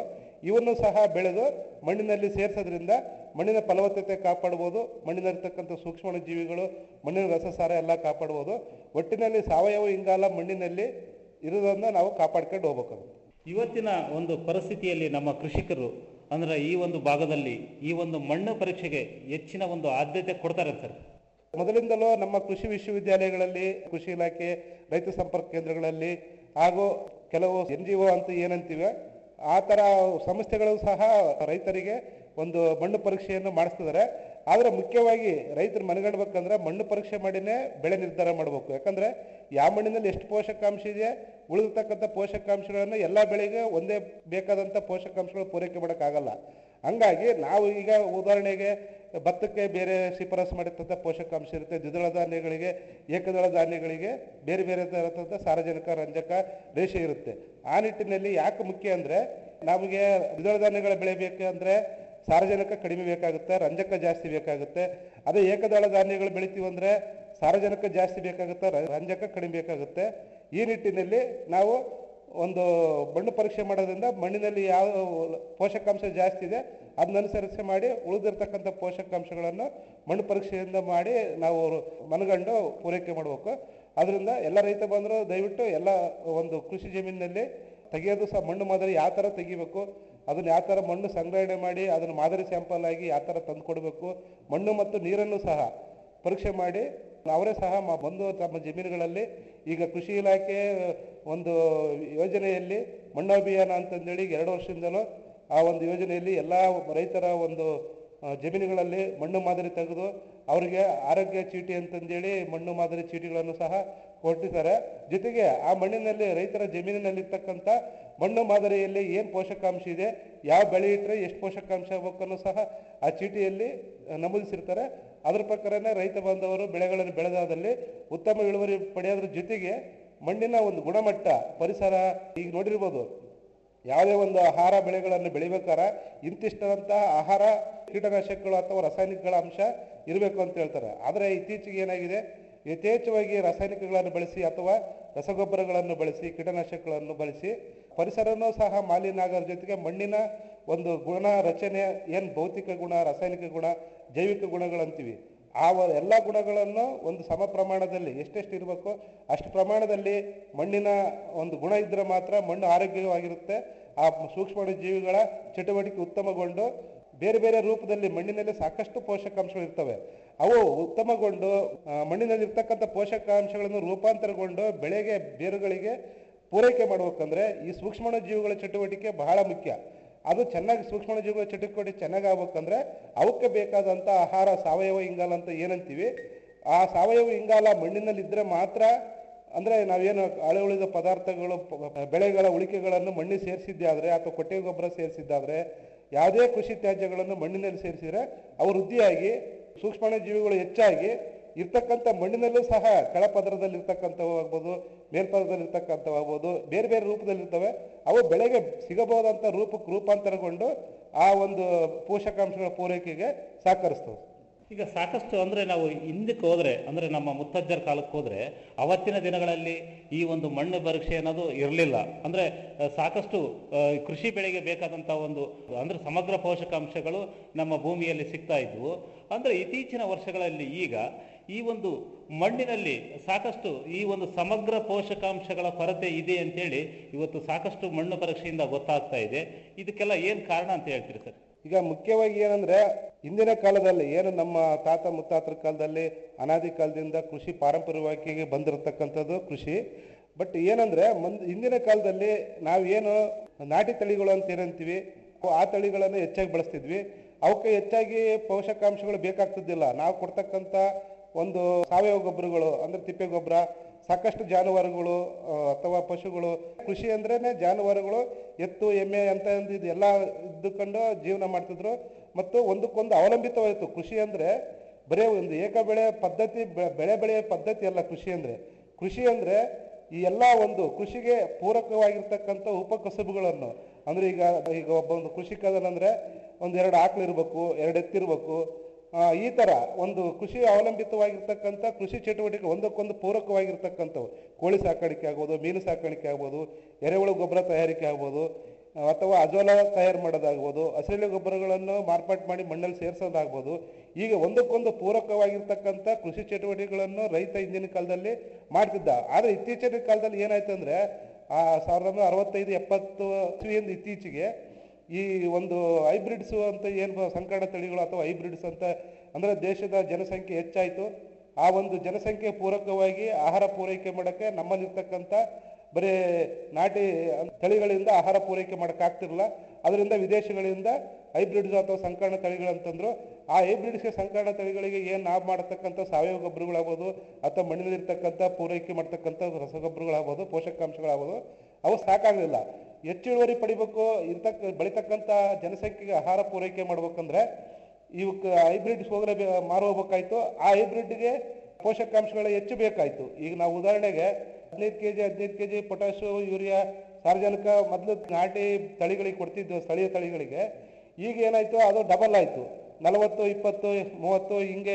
[SPEAKER 24] ಇವನ್ನು ಸಹ ಬೆಳೆದು ಮಣ್ಣಿನಲ್ಲಿ ಸೇರಿಸೋದ್ರಿಂದ ಮಣ್ಣಿನ ಫಲವತ್ತತೆ ಕಾಪಾಡ್ಬೋದು ಮಣ್ಣಿನಲ್ಲಿರ್ತಕ್ಕಂಥ ಸೂಕ್ಷ್ಮ ಜೀವಿಗಳು ಮಣ್ಣಿನ ರಸಸಾರ ಎಲ್ಲ ಕಾಪಾಡ್ಬೋದು ಒಟ್ಟಿನಲ್ಲಿ ಸಾವಯವ ಇಂಗಾಲ ಮಣ್ಣಿನಲ್ಲಿ ಇರೋದನ್ನ ನಾವು ಕಾಪಾಡ್ಕೊಂಡು ಹೋಗ್ಬೇಕು
[SPEAKER 23] ಇವತ್ತಿನ ಒಂದು ಪರಿಸ್ಥಿತಿಯಲ್ಲಿ ನಮ್ಮ ಕೃಷಿಕರು ಅಂದ್ರೆ ಈ ಒಂದು ಭಾಗದಲ್ಲಿ ಈ ಒಂದು ಮಣ್ಣು ಪರೀಕ್ಷೆಗೆ ಹೆಚ್ಚಿನ ಒಂದು ಆದ್ಯತೆ ಕೊಡ್ತಾರೆ ಸರ್
[SPEAKER 24] ಮೊದಲಿಂದಲೂ ನಮ್ಮ ಕೃಷಿ ವಿಶ್ವವಿದ್ಯಾಲಯಗಳಲ್ಲಿ ಕೃಷಿ ಇಲಾಖೆ ರೈತ ಸಂಪರ್ಕ ಕೇಂದ್ರಗಳಲ್ಲಿ ಹಾಗೂ ಕೆಲವು ಎನ್ ಜಿ ಒ ಅಂತ ಏನಂತೀವಿ ಆ ಥರ ಸಂಸ್ಥೆಗಳು ಸಹ ರೈತರಿಗೆ ಒಂದು ಮಣ್ಣು ಪರೀಕ್ಷೆಯನ್ನು ಮಾಡಿಸ್ತಿದ್ದಾರೆ ಆದರೆ ಮುಖ್ಯವಾಗಿ ರೈತರು ಮನಗಂಡ್ಬೇಕಂದ್ರೆ ಮಣ್ಣು ಪರೀಕ್ಷೆ ಮಾಡಿನೇ ಬೆಳೆ ನಿರ್ಧಾರ ಮಾಡಬೇಕು ಯಾಕಂದ್ರೆ ಯಾವ ಮಣ್ಣಿನಲ್ಲಿ ಎಷ್ಟು ಪೋಷಕಾಂಶ ಇದೆ ಉಳಿದಿರ್ತಕ್ಕಂಥ ಪೋಷಕಾಂಶಗಳನ್ನು ಎಲ್ಲ ಬೆಳೆಗೆ ಒಂದೇ ಬೇಕಾದಂಥ ಪೋಷಕಾಂಶಗಳು ಪೂರೈಕೆ ಮಾಡೋಕ್ಕಾಗಲ್ಲ ಹಂಗಾಗಿ ನಾವು ಈಗ ಉದಾಹರಣೆಗೆ ಭತ್ತಕ್ಕೆ ಬೇರೆ ಶಿಫಾರಸು ಮಾಡಿರ್ತಂಥ ಪೋಷಕಾಂಶ ಇರುತ್ತೆ ದ್ವಿದಳ ಧಾನ್ಯಗಳಿಗೆ ಏಕದಳ ಧಾನ್ಯಗಳಿಗೆ ಬೇರೆ ಬೇರೆ ಥರದ ಸಾರಜನಕ ರಂಜಕ ರೇಷೆ ಇರುತ್ತೆ ಆ ನಿಟ್ಟಿನಲ್ಲಿ ಯಾಕೆ ಮುಖ್ಯ ಅಂದರೆ ನಮಗೆ ದ್ವಿದಳ ಧಾನ್ಯಗಳ ಬೆಳೆ ಬೇಕಂದ್ರೆ ಸಾರಜನಕ ಕಡಿಮೆ ಬೇಕಾಗುತ್ತೆ ರಂಜಕ ಜಾಸ್ತಿ ಬೇಕಾಗುತ್ತೆ ಅದೇ ಏಕದಳ ಧಾನ್ಯಗಳು ಬೆಳಿತೀವಿ ಅಂದರೆ ಸಾರಜನಕ ಜಾಸ್ತಿ ಬೇಕಾಗುತ್ತೆ ರ- ರಂಜಕ ಕಡಿಮೆ ಬೇಕಾಗುತ್ತೆ ಈ ನಿಟ್ಟಿನಲ್ಲಿ ನಾವು ಒಂದು ಮಣ್ಣು ಪರೀಕ್ಷೆ ಮಾಡೋದ್ರಿಂದ ಮಣ್ಣಿನಲ್ಲಿ ಯಾವ ಪೋಷಕಾಂಶ ಜಾಸ್ತಿ ಇದೆ ಅದನ್ನ ಅನುಸರಿಸಿ ಮಾಡಿ ಉಳಿದಿರ್ತಕ್ಕಂಥ ಪೋಷಕಾಂಶಗಳನ್ನು ಮಣ್ಣು ಪರೀಕ್ಷೆಯಿಂದ ಮಾಡಿ ನಾವು ಮನಗಂಡು ಪೂರೈಕೆ ಮಾಡಬೇಕು ಅದರಿಂದ ಎಲ್ಲ ರೈತ ಬಂದರು ದಯವಿಟ್ಟು ಎಲ್ಲ ಒಂದು ಕೃಷಿ ಜಮೀನಿನಲ್ಲಿ ತೆಗೆಯೋದು ಸಹ ಮಣ್ಣು ಮಾದರಿ ಯಾವ ಥರ ತೆಗಿಬೇಕು ಅದನ್ನ ಯಾವ ಥರ ಮಣ್ಣು ಸಂಗ್ರಹಣೆ ಮಾಡಿ ಅದನ್ನು ಮಾದರಿ ಸ್ಯಾಂಪಲ್ ಆಗಿ ಯಾವ ಥರ ತಂದು ಕೊಡಬೇಕು ಮಣ್ಣು ಮತ್ತು ನೀರನ್ನು ಸಹ ಪರೀಕ್ಷೆ ಮಾಡಿ ಅವರೇ ಸಹ ಮ- ಬಂದು ತಮ್ಮ ಜಮೀನುಗಳಲ್ಲಿ ಈಗ ಕೃಷಿ ಇಲಾಖೆ ಒಂದು ಯೋಜನೆಯಲ್ಲಿ ಮಣ್ಣು ಅಭಿಯಾನ ಅಂತಂದೇಳಿ ಎರಡು ವರ್ಷದಿಂದಲೂ ಆ ಒಂದು ಯೋಜನೆಯಲ್ಲಿ ಎಲ್ಲ ರೈತರ ಒಂದು ಆ, ಜಮೀನುಗಳಲ್ಲಿ ಮಣ್ಣು ಮಾದರಿ ತೆಗೆದು ಅವರಿಗೆ ಆರೋಗ್ಯ ಚೀಟಿ ಅಂತಂದೇಳಿ ಮಣ್ಣು ಮಾದರಿ ಚೀಟಿಗಳನ್ನು ಸಹ ಕೊಟ್ಟಿದ್ದಾರೆ ಜೊತೆಗೆ ಆ ಮಣ್ಣಿನಲ್ಲಿ ರೈತರ ಜಮೀನಿನಲ್ಲಿರ್ತಕ್ಕಂಥ ಮಣ್ಣು ಮಾದರಿಯಲ್ಲಿ ಏನು ಪೋಷಕಾಂಶ ಇದೆ ಯಾವ ಬೆಳೆ ಇಟ್ಟರೆ ಎಷ್ಟು ಪೋಷಕಾಂಶ ಬೇಕನ್ನು ಸಹ ಆ ಚೀಟಿಯಲ್ಲಿ ಆ, ನಮೂದಿಸಿರ್ತಾರೆ ಅದ್ರ ಪ್ರಕಾರನೇ ರೈತ ಬಾಂಧವರು ಬೆಳೆಗಳನ್ನು ಬೆಳೆದಾದಲ್ಲಿ ಉತ್ತಮ ಇಳುವರಿ ಪಡೆಯೋದ್ರ ಜೊತೆಗೆ ಮಣ್ಣಿನ ಒಂದು ಗುಣಮಟ್ಟ ಪರಿಸರ ಈಗ ನೋಡಿರ್ಬೋದು ಯಾವುದೇ ಒಂದು ಆಹಾರ ಬೆಳೆಗಳನ್ನು ಬೆಳಿಬೇಕಾರ ಇಂತಿಷ್ಟಂತಹ ಆಹಾರ ಕೀಟನಾಶಕಗಳು ಅಥವಾ ರಾಸಾಯನಿಕಗಳ ಅಂಶ ಇರಬೇಕು ಅಂತ ಹೇಳ್ತಾರೆ ಆದರೆ ಇತ್ತೀಚೆಗೆ ಏನಾಗಿದೆ ಯಥೇಚ್ಛವಾಗಿ ರಾಸಾಯನಿಕಗಳನ್ನು ಬಳಸಿ ಅಥವಾ ರಸಗೊಬ್ಬರಗಳನ್ನು ಬಳಸಿ ಕೀಟನಾಶಕಗಳನ್ನು ಬಳಸಿ ಪರಿಸರನೂ ಸಹ ಮಾಲಿನ್ಯ ಆಗೋದ್ರ ಜೊತೆಗೆ ಮಣ್ಣಿನ ಒಂದು ಗುಣ ರಚನೆ ಏನು ಭೌತಿಕ ಗುಣ ರಾಸಾಯನಿಕ ಗುಣ ಜೈವಿಕ ಗುಣಗಳಂತೀವಿ ಆ ವ- ಎಲ್ಲ ಗುಣಗಳನ್ನು ಒಂದು ಸಮ ಪ್ರಮಾಣದಲ್ಲಿ ಎಷ್ಟೆಷ್ಟು ಇರಬೇಕು ಅಷ್ಟು ಪ್ರಮಾಣದಲ್ಲಿ ಮಣ್ಣಿನ ಒಂದು ಗುಣ ಇದ್ದರೆ ಮಾತ್ರ ಮಣ್ಣು ಆರೋಗ್ಯವಾಗಿರುತ್ತೆ ಆ ಸೂಕ್ಷ್ಮ ಜೀವಿಗಳ ಚಟುವಟಿಕೆ ಉತ್ತಮಗೊಂಡು ಬೇರೆ ಬೇರೆ ರೂಪದಲ್ಲಿ ಮಣ್ಣಿನಲ್ಲಿ ಸಾಕಷ್ಟು ಪೋಷಕಾಂಶಗಳು ಇರ್ತವೆ ಅವು ಉತ್ತಮಗೊಂಡು ಆ, ಮಣ್ಣಿನಲ್ಲಿ ಇರ್ತಕ್ಕಂಥ ಪೋಷಕಾಂಶಗಳನ್ನು ರೂಪಾಂತರಗೊಂಡು ಬೆಳೆಗೆ ಬೇರುಗಳಿಗೆ ಪೂರೈಕೆ ಮಾಡ್ಬೇಕಂದ್ರೆ ಈ ಸೂಕ್ಷ್ಮ ಜೀವಿಗಳ ಚಟುವಟಿಕೆ ಬಹಳ ಮುಖ್ಯ ಅದು ಚೆನ್ನಾಗಿ ಸೂಕ್ಷ್ಮ ಜೀವಿಗಳ ಚಟುವಟಿಕೆ ಚೆನ್ನಾಗಿ ಆಗ್ಬೇಕಂದ್ರೆ ಅವಕ್ಕೆ ಬೇಕಾದಂಥ ಆಹಾರ ಸಾವಯವ ಇಂಗಾಲ ಅಂತ ಏನಂತೀವಿ ಆ ಸಾವಯವ ಇಂಗಾಲ ಮಣ್ಣಿನಲ್ಲಿ ಇದ್ರೆ ಮಾತ್ರ ಅಂದ್ರೆ ನಾವೇನು ಹಳೆ ಉಳಿದ ಪದಾರ್ಥಗಳು ಪ- ಬೆಳೆಗಳ ಉಳಿಕೆಗಳನ್ನು ಮಣ್ಣಿಗೆ ಸೇರಿಸಿದ್ದೆ ಆದ್ರೆ ಅಥವಾ ಕೊಟ್ಟಿಗೆ ಗೊಬ್ಬರ ಸೇರಿಸಿದ್ದಾದ್ರೆ ಯಾವುದೇ ಕೃಷಿ ತ್ಯಾಜ್ಯಗಳನ್ನು ಮಣ್ಣಿನಲ್ಲಿ ಸೇರಿಸಿದ್ರೆ ಅವು ವೃದ್ಧಿಯಾಗಿ ಸೂಕ್ಷ್ಮ ಜೀವಿಗಳು ಹೆಚ್ಚಾಗಿ ಇರ್ತಕ್ಕಂಥ ಮಣ್ಣಿನಲ್ಲೂ ಸಹ ಕೆಳಪದರದಲ್ಲಿ ಇರ್ತಕ್ಕಂಥವು ಆಗ್ಬೋದು ಮೇಲ್ಪದರದಲ್ಲಿ ಇರ್ತಕ್ಕಂಥವು ಆಗ್ಬೋದು ಬೇರೆ ಬೇರೆ ರೂಪದಲ್ಲಿ ಇರ್ತವೆ ಅವು ಬೆಳೆಗೆ ಸಿಗಬಹುದಂತ ರೂಪಕ್ಕೆ ರೂಪಾಂತರಗೊಂಡು ಆ ಒಂದು ಪೋಷಕಾಂಶಗಳ ಪೂರೈಕೆಗೆ ಸಹಕರಿಸ್ತವೆ
[SPEAKER 23] ಈಗ ಸಾಕಷ್ಟು ಅಂದ್ರೆ ನಾವು ಹಿಂದಕ್ಕೆ ಹೋದ್ರೆ ಅಂದ್ರೆ ನಮ್ಮ ಮುತ್ತಜ್ಜರ ಕಾಲಕ್ಕೆ ಹೋದ್ರೆ ಅವತ್ತಿನ ದಿನಗಳಲ್ಲಿ ಈ ಒಂದು ಮಣ್ಣು ಪರೀಕ್ಷೆ ಅನ್ನೋದು ಇರಲಿಲ್ಲ ಅಂದ್ರೆ ಆ, ಸಾಕಷ್ಟು ಆ, ಕೃಷಿ ಬೆಳೆಗೆ ಬೇಕಾದಂತ ಒಂದು ಅಂದ್ರೆ ಸಮಗ್ರ ಪೋಷಕಾಂಶಗಳು ನಮ್ಮ ಭೂಮಿಯಲ್ಲಿ ಸಿಗ್ತಾ ಇದ್ವು ಅಂದ್ರೆ ಇತ್ತೀಚಿನ ವರ್ಷಗಳಲ್ಲಿ ಈಗ ಈ ಒಂದು ಮಣ್ಣಿನಲ್ಲಿ ಸಾಕಷ್ಟು ಈ ಒಂದು ಸಮಗ್ರ ಪೋಷಕಾಂಶಗಳ ಕೊರತೆ ಇದೆ ಅಂತೇಳಿ ಇವತ್ತು ಸಾಕಷ್ಟು ಮಣ್ಣು ಪರೀಕ್ಷೆಯಿಂದ ಗೊತ್ತಾಗ್ತಾ ಇದೆ ಇದಕ್ಕೆಲ್ಲ ಏನ್ ಕಾರಣ ಅಂತ ಹೇಳ್ತೀರಿ ಸರ್
[SPEAKER 24] ಈಗ ಮುಖ್ಯವಾಗಿ ಏನಂದ್ರೆ ಹಿಂದಿನ ಕಾಲದಲ್ಲಿ ಏನು ನಮ್ಮ ತಾತ ಮುತ್ತಾತರ ಕಾಲದಲ್ಲಿ ಅನಾದಿ ಕಾಲದಿಂದ ಕೃಷಿ ಪಾರಂಪರ್ಯವಾಗಿ ಬಂದಿರತಕ್ಕಂಥದ್ದು ಕೃಷಿ ಬಟ್ ಏನಂದ್ರೆ ಮುಂದ್ ಹಿಂದಿನ ಕಾಲದಲ್ಲಿ ನಾವೇನು ನಾಟಿ ತಳಿಗಳು ಅಂತ ಏನಂತೀವಿ ಆ ತಳಿಗಳನ್ನು ಹೆಚ್ಚಾಗಿ ಬಳಸ್ತಿದ್ವಿ ಅವಕ್ಕೆ ಹೆಚ್ಚಾಗಿ ಪೋಷಕಾಂಶಗಳು ಬೇಕಾಗ್ತಿದ್ದಿಲ್ಲ ನಾವು ಕೊಡ್ತಕ್ಕಂಥ ಒಂದು ಸಾವಯವ ಗೊಬ್ಬರಗಳು ಅಂದ್ರೆ ತಿಪ್ಪೆ ಗೊಬ್ಬರ ಸಾಕಷ್ಟು ಜಾನುವಾರುಗಳು ಆ, ಅಥವಾ ಪಶುಗಳು ಕೃಷಿ ಅಂದ್ರೇನೆ ಜಾನುವಾರುಗಳು ಎತ್ತು ಎಮ್ಮೆ ಅಂತ ಒಂದು ಇದು ಎಲ್ಲ ಇದ್ದುಕೊಂಡು ಜೀವನ ಮಾಡ್ತಿದ್ರು ಮತ್ತು ಒಂದಕ್ಕೊಂದು ಅವಲಂಬಿತವಾಯಿತು ಕೃಷಿ ಅಂದ್ರೆ ಬರೀ ಒಂದು ಏಕ ಬೆಳೆ ಪದ್ಧತಿ ಬೆ- ಬೆಳೆ ಬೆಳೆಯ ಪದ್ಧತಿ ಅಲ್ಲ ಕೃಷಿ ಅಂದ್ರೆ ಕೃಷಿ ಅಂದ್ರೆ ಈ ಎಲ್ಲ ಒಂದು ಕೃಷಿಗೆ ಪೂರಕವಾಗಿರ್ತಕ್ಕಂಥ ಉಪಕಸಬುಗಳನ್ನು ಅಂದ್ರೆ ಈಗ ಈಗ ಒಬ್ಬ ಒಂದು ಕೃಷಿಕನಂದ್ರೆ ಒಂದ್ ಎರಡು ಆಕಳು ಇರಬೇಕು ಎರಡು ಎತ್ತಿರ್ಬೇಕು ಆ, ಈ ತರ ಒಂದು ಕೃಷಿ ಅವಲಂಬಿತವಾಗಿರ್ತಕ್ಕಂಥ ಕೃಷಿ ಚಟುವಟಿಕೆ ಒಂದಕ್ಕೊಂದು ಪೂರಕವಾಗಿರ್ತಕ್ಕಂಥವು ಕೋಳಿ ಸಾಕಾಣಿಕೆ ಆಗ್ಬೋದು ಮೀನು ಸಾಕಾಣಿಕೆ ಆಗ್ಬೋದು ಎರೆಹುಳು ಗೊಬ್ಬರ ತಯಾರಿಕೆ ಆಗ್ಬೋದು ಅಥವಾ ಅಜೋಲ ತಯಾರು ಮಾಡೋದಾಗ್ಬೋದು ಹಸಿರೆಲೆ ಗೊಬ್ಬರಗಳನ್ನು ಮಾರ್ಪಾಟ್ ಮಾಡಿ ಮಣ್ಣಲ್ಲಿ ಸೇರಿಸೋದಾಗ್ಬೋದು ಈಗ ಒಂದಕ್ಕೊಂದು ಪೂರಕವಾಗಿರ್ತಕ್ಕಂಥ ಕೃಷಿ ಚಟುವಟಿಕೆಗಳನ್ನು ರೈತ ಹಿಂದಿನ ಕಾಲದಲ್ಲಿ ಮಾಡ್ತಿದ್ದ ಆದರೆ ಇತ್ತೀಚಿನ ಕಾಲದಲ್ಲಿ ಏನಾಯ್ತು ಅಂದರೆ ಆ ಸಾವಿರದ ಒಂಬೈನೂರ ಅರವತ್ತೈದು ಎಪ್ಪತ್ತು ಇಸ್ವಿಯಿಂದ ಇತ್ತೀಚೆಗೆ ಈ ಒಂದು ಹೈಬ್ರಿಡ್ಸು ಅಂತ ಏನು ಸಂಕರಣ ತಳಿಗಳು ಅಥವಾ ಹೈಬ್ರಿಡ್ಸ್ ಅಂತ ಅಂದರೆ ದೇಶದ ಜನಸಂಖ್ಯೆ ಹೆಚ್ಚಾಯಿತು ಆ ಒಂದು ಜನಸಂಖ್ಯೆ ಪೂರಕವಾಗಿ ಆಹಾರ ಪೂರೈಕೆ ಮಾಡೋಕ್ಕೆ ನಮ್ಮಲ್ಲಿರ್ತಕ್ಕಂಥ ಬರೀ ನಾಟಿ ತಳಿಗಳಿಂದ ಆಹಾರ ಪೂರೈಕೆ ಮಾಡೋಕ್ಕಾಗ್ತಿರಲಿಲ್ಲ ಅದರಿಂದ ವಿದೇಶಗಳಿಂದ ಹೈಬ್ರಿಡ್ಸ್ ಅಥವಾ ಸಂಕರಣ ತಳಿಗಳಂತಂದ್ರು ಆ ಹೈಬ್ರಿಡ್ಸ್ಗೆ ಸಂಕರಣ ತಳಿಗಳಿಗೆ ಏನು ನಾವು ಮಾಡತಕ್ಕಂಥ ಸಾವಯವ ಗೊಬ್ಬರಗಳಾಗ್ಬೋದು ಅಥವಾ ಮಣ್ಣಿನಲ್ಲಿರ್ತಕ್ಕಂಥ ಪೂರೈಕೆ ಮಾಡ್ತಕ್ಕಂಥ ರಸಗೊಬ್ಬರಗಳಾಗ್ಬೋದು ಪೋಷಕಾಂಶಗಳಾಗ್ಬೋದು ಅವು ಸಾಕಾಗಲಿಲ್ಲ ಹೆಚ್ಚು ಇಳುವರಿ ಪಡಿಬೇಕು ಇರ್ತಕ್ಕ ಬೆಳೀತಕ್ಕಂಥ ಜನಸಂಖ್ಯೆಗೆ ಆಹಾರ ಪೂರೈಕೆ ಮಾಡ್ಬೇಕಂದ್ರೆ ಇವಕ್ಕೆ ಹೈಬ್ರಿಡ್ ಹೋಗಲೇ ಮಾರು ಹೋಗ್ಬೇಕಾಯ್ತು ಆ ಹೈಬ್ರಿಡ್ಗೆ ಪೋಷಕಾಂಶಗಳು ಹೆಚ್ಚು ಬೇಕಾಯ್ತು ಈಗ ನಾವು ಉದಾಹರಣೆಗೆ ಹದಿನೈದು ಕೆ ಜಿ ಹದಿನೈದು ಕೆ ಜಿ ಪೊಟ್ಯಾಶು ಯೂರಿಯಾ ಸಾರ್ವಜನಿಕ ಮೊದಲು ನಾಟಿ ತಳಿಗಳಿಗೆ ಕೊಡ್ತಿದ್ದು ಸ್ಥಳೀಯ ತಳಿಗಳಿಗೆ ಈಗ ಏನಾಯ್ತು ಅದು ಡಬಲ್ ಆಯಿತು ನಲವತ್ತು ಇಪ್ಪತ್ತು ಮೂವತ್ತು ಹಿಂಗೆ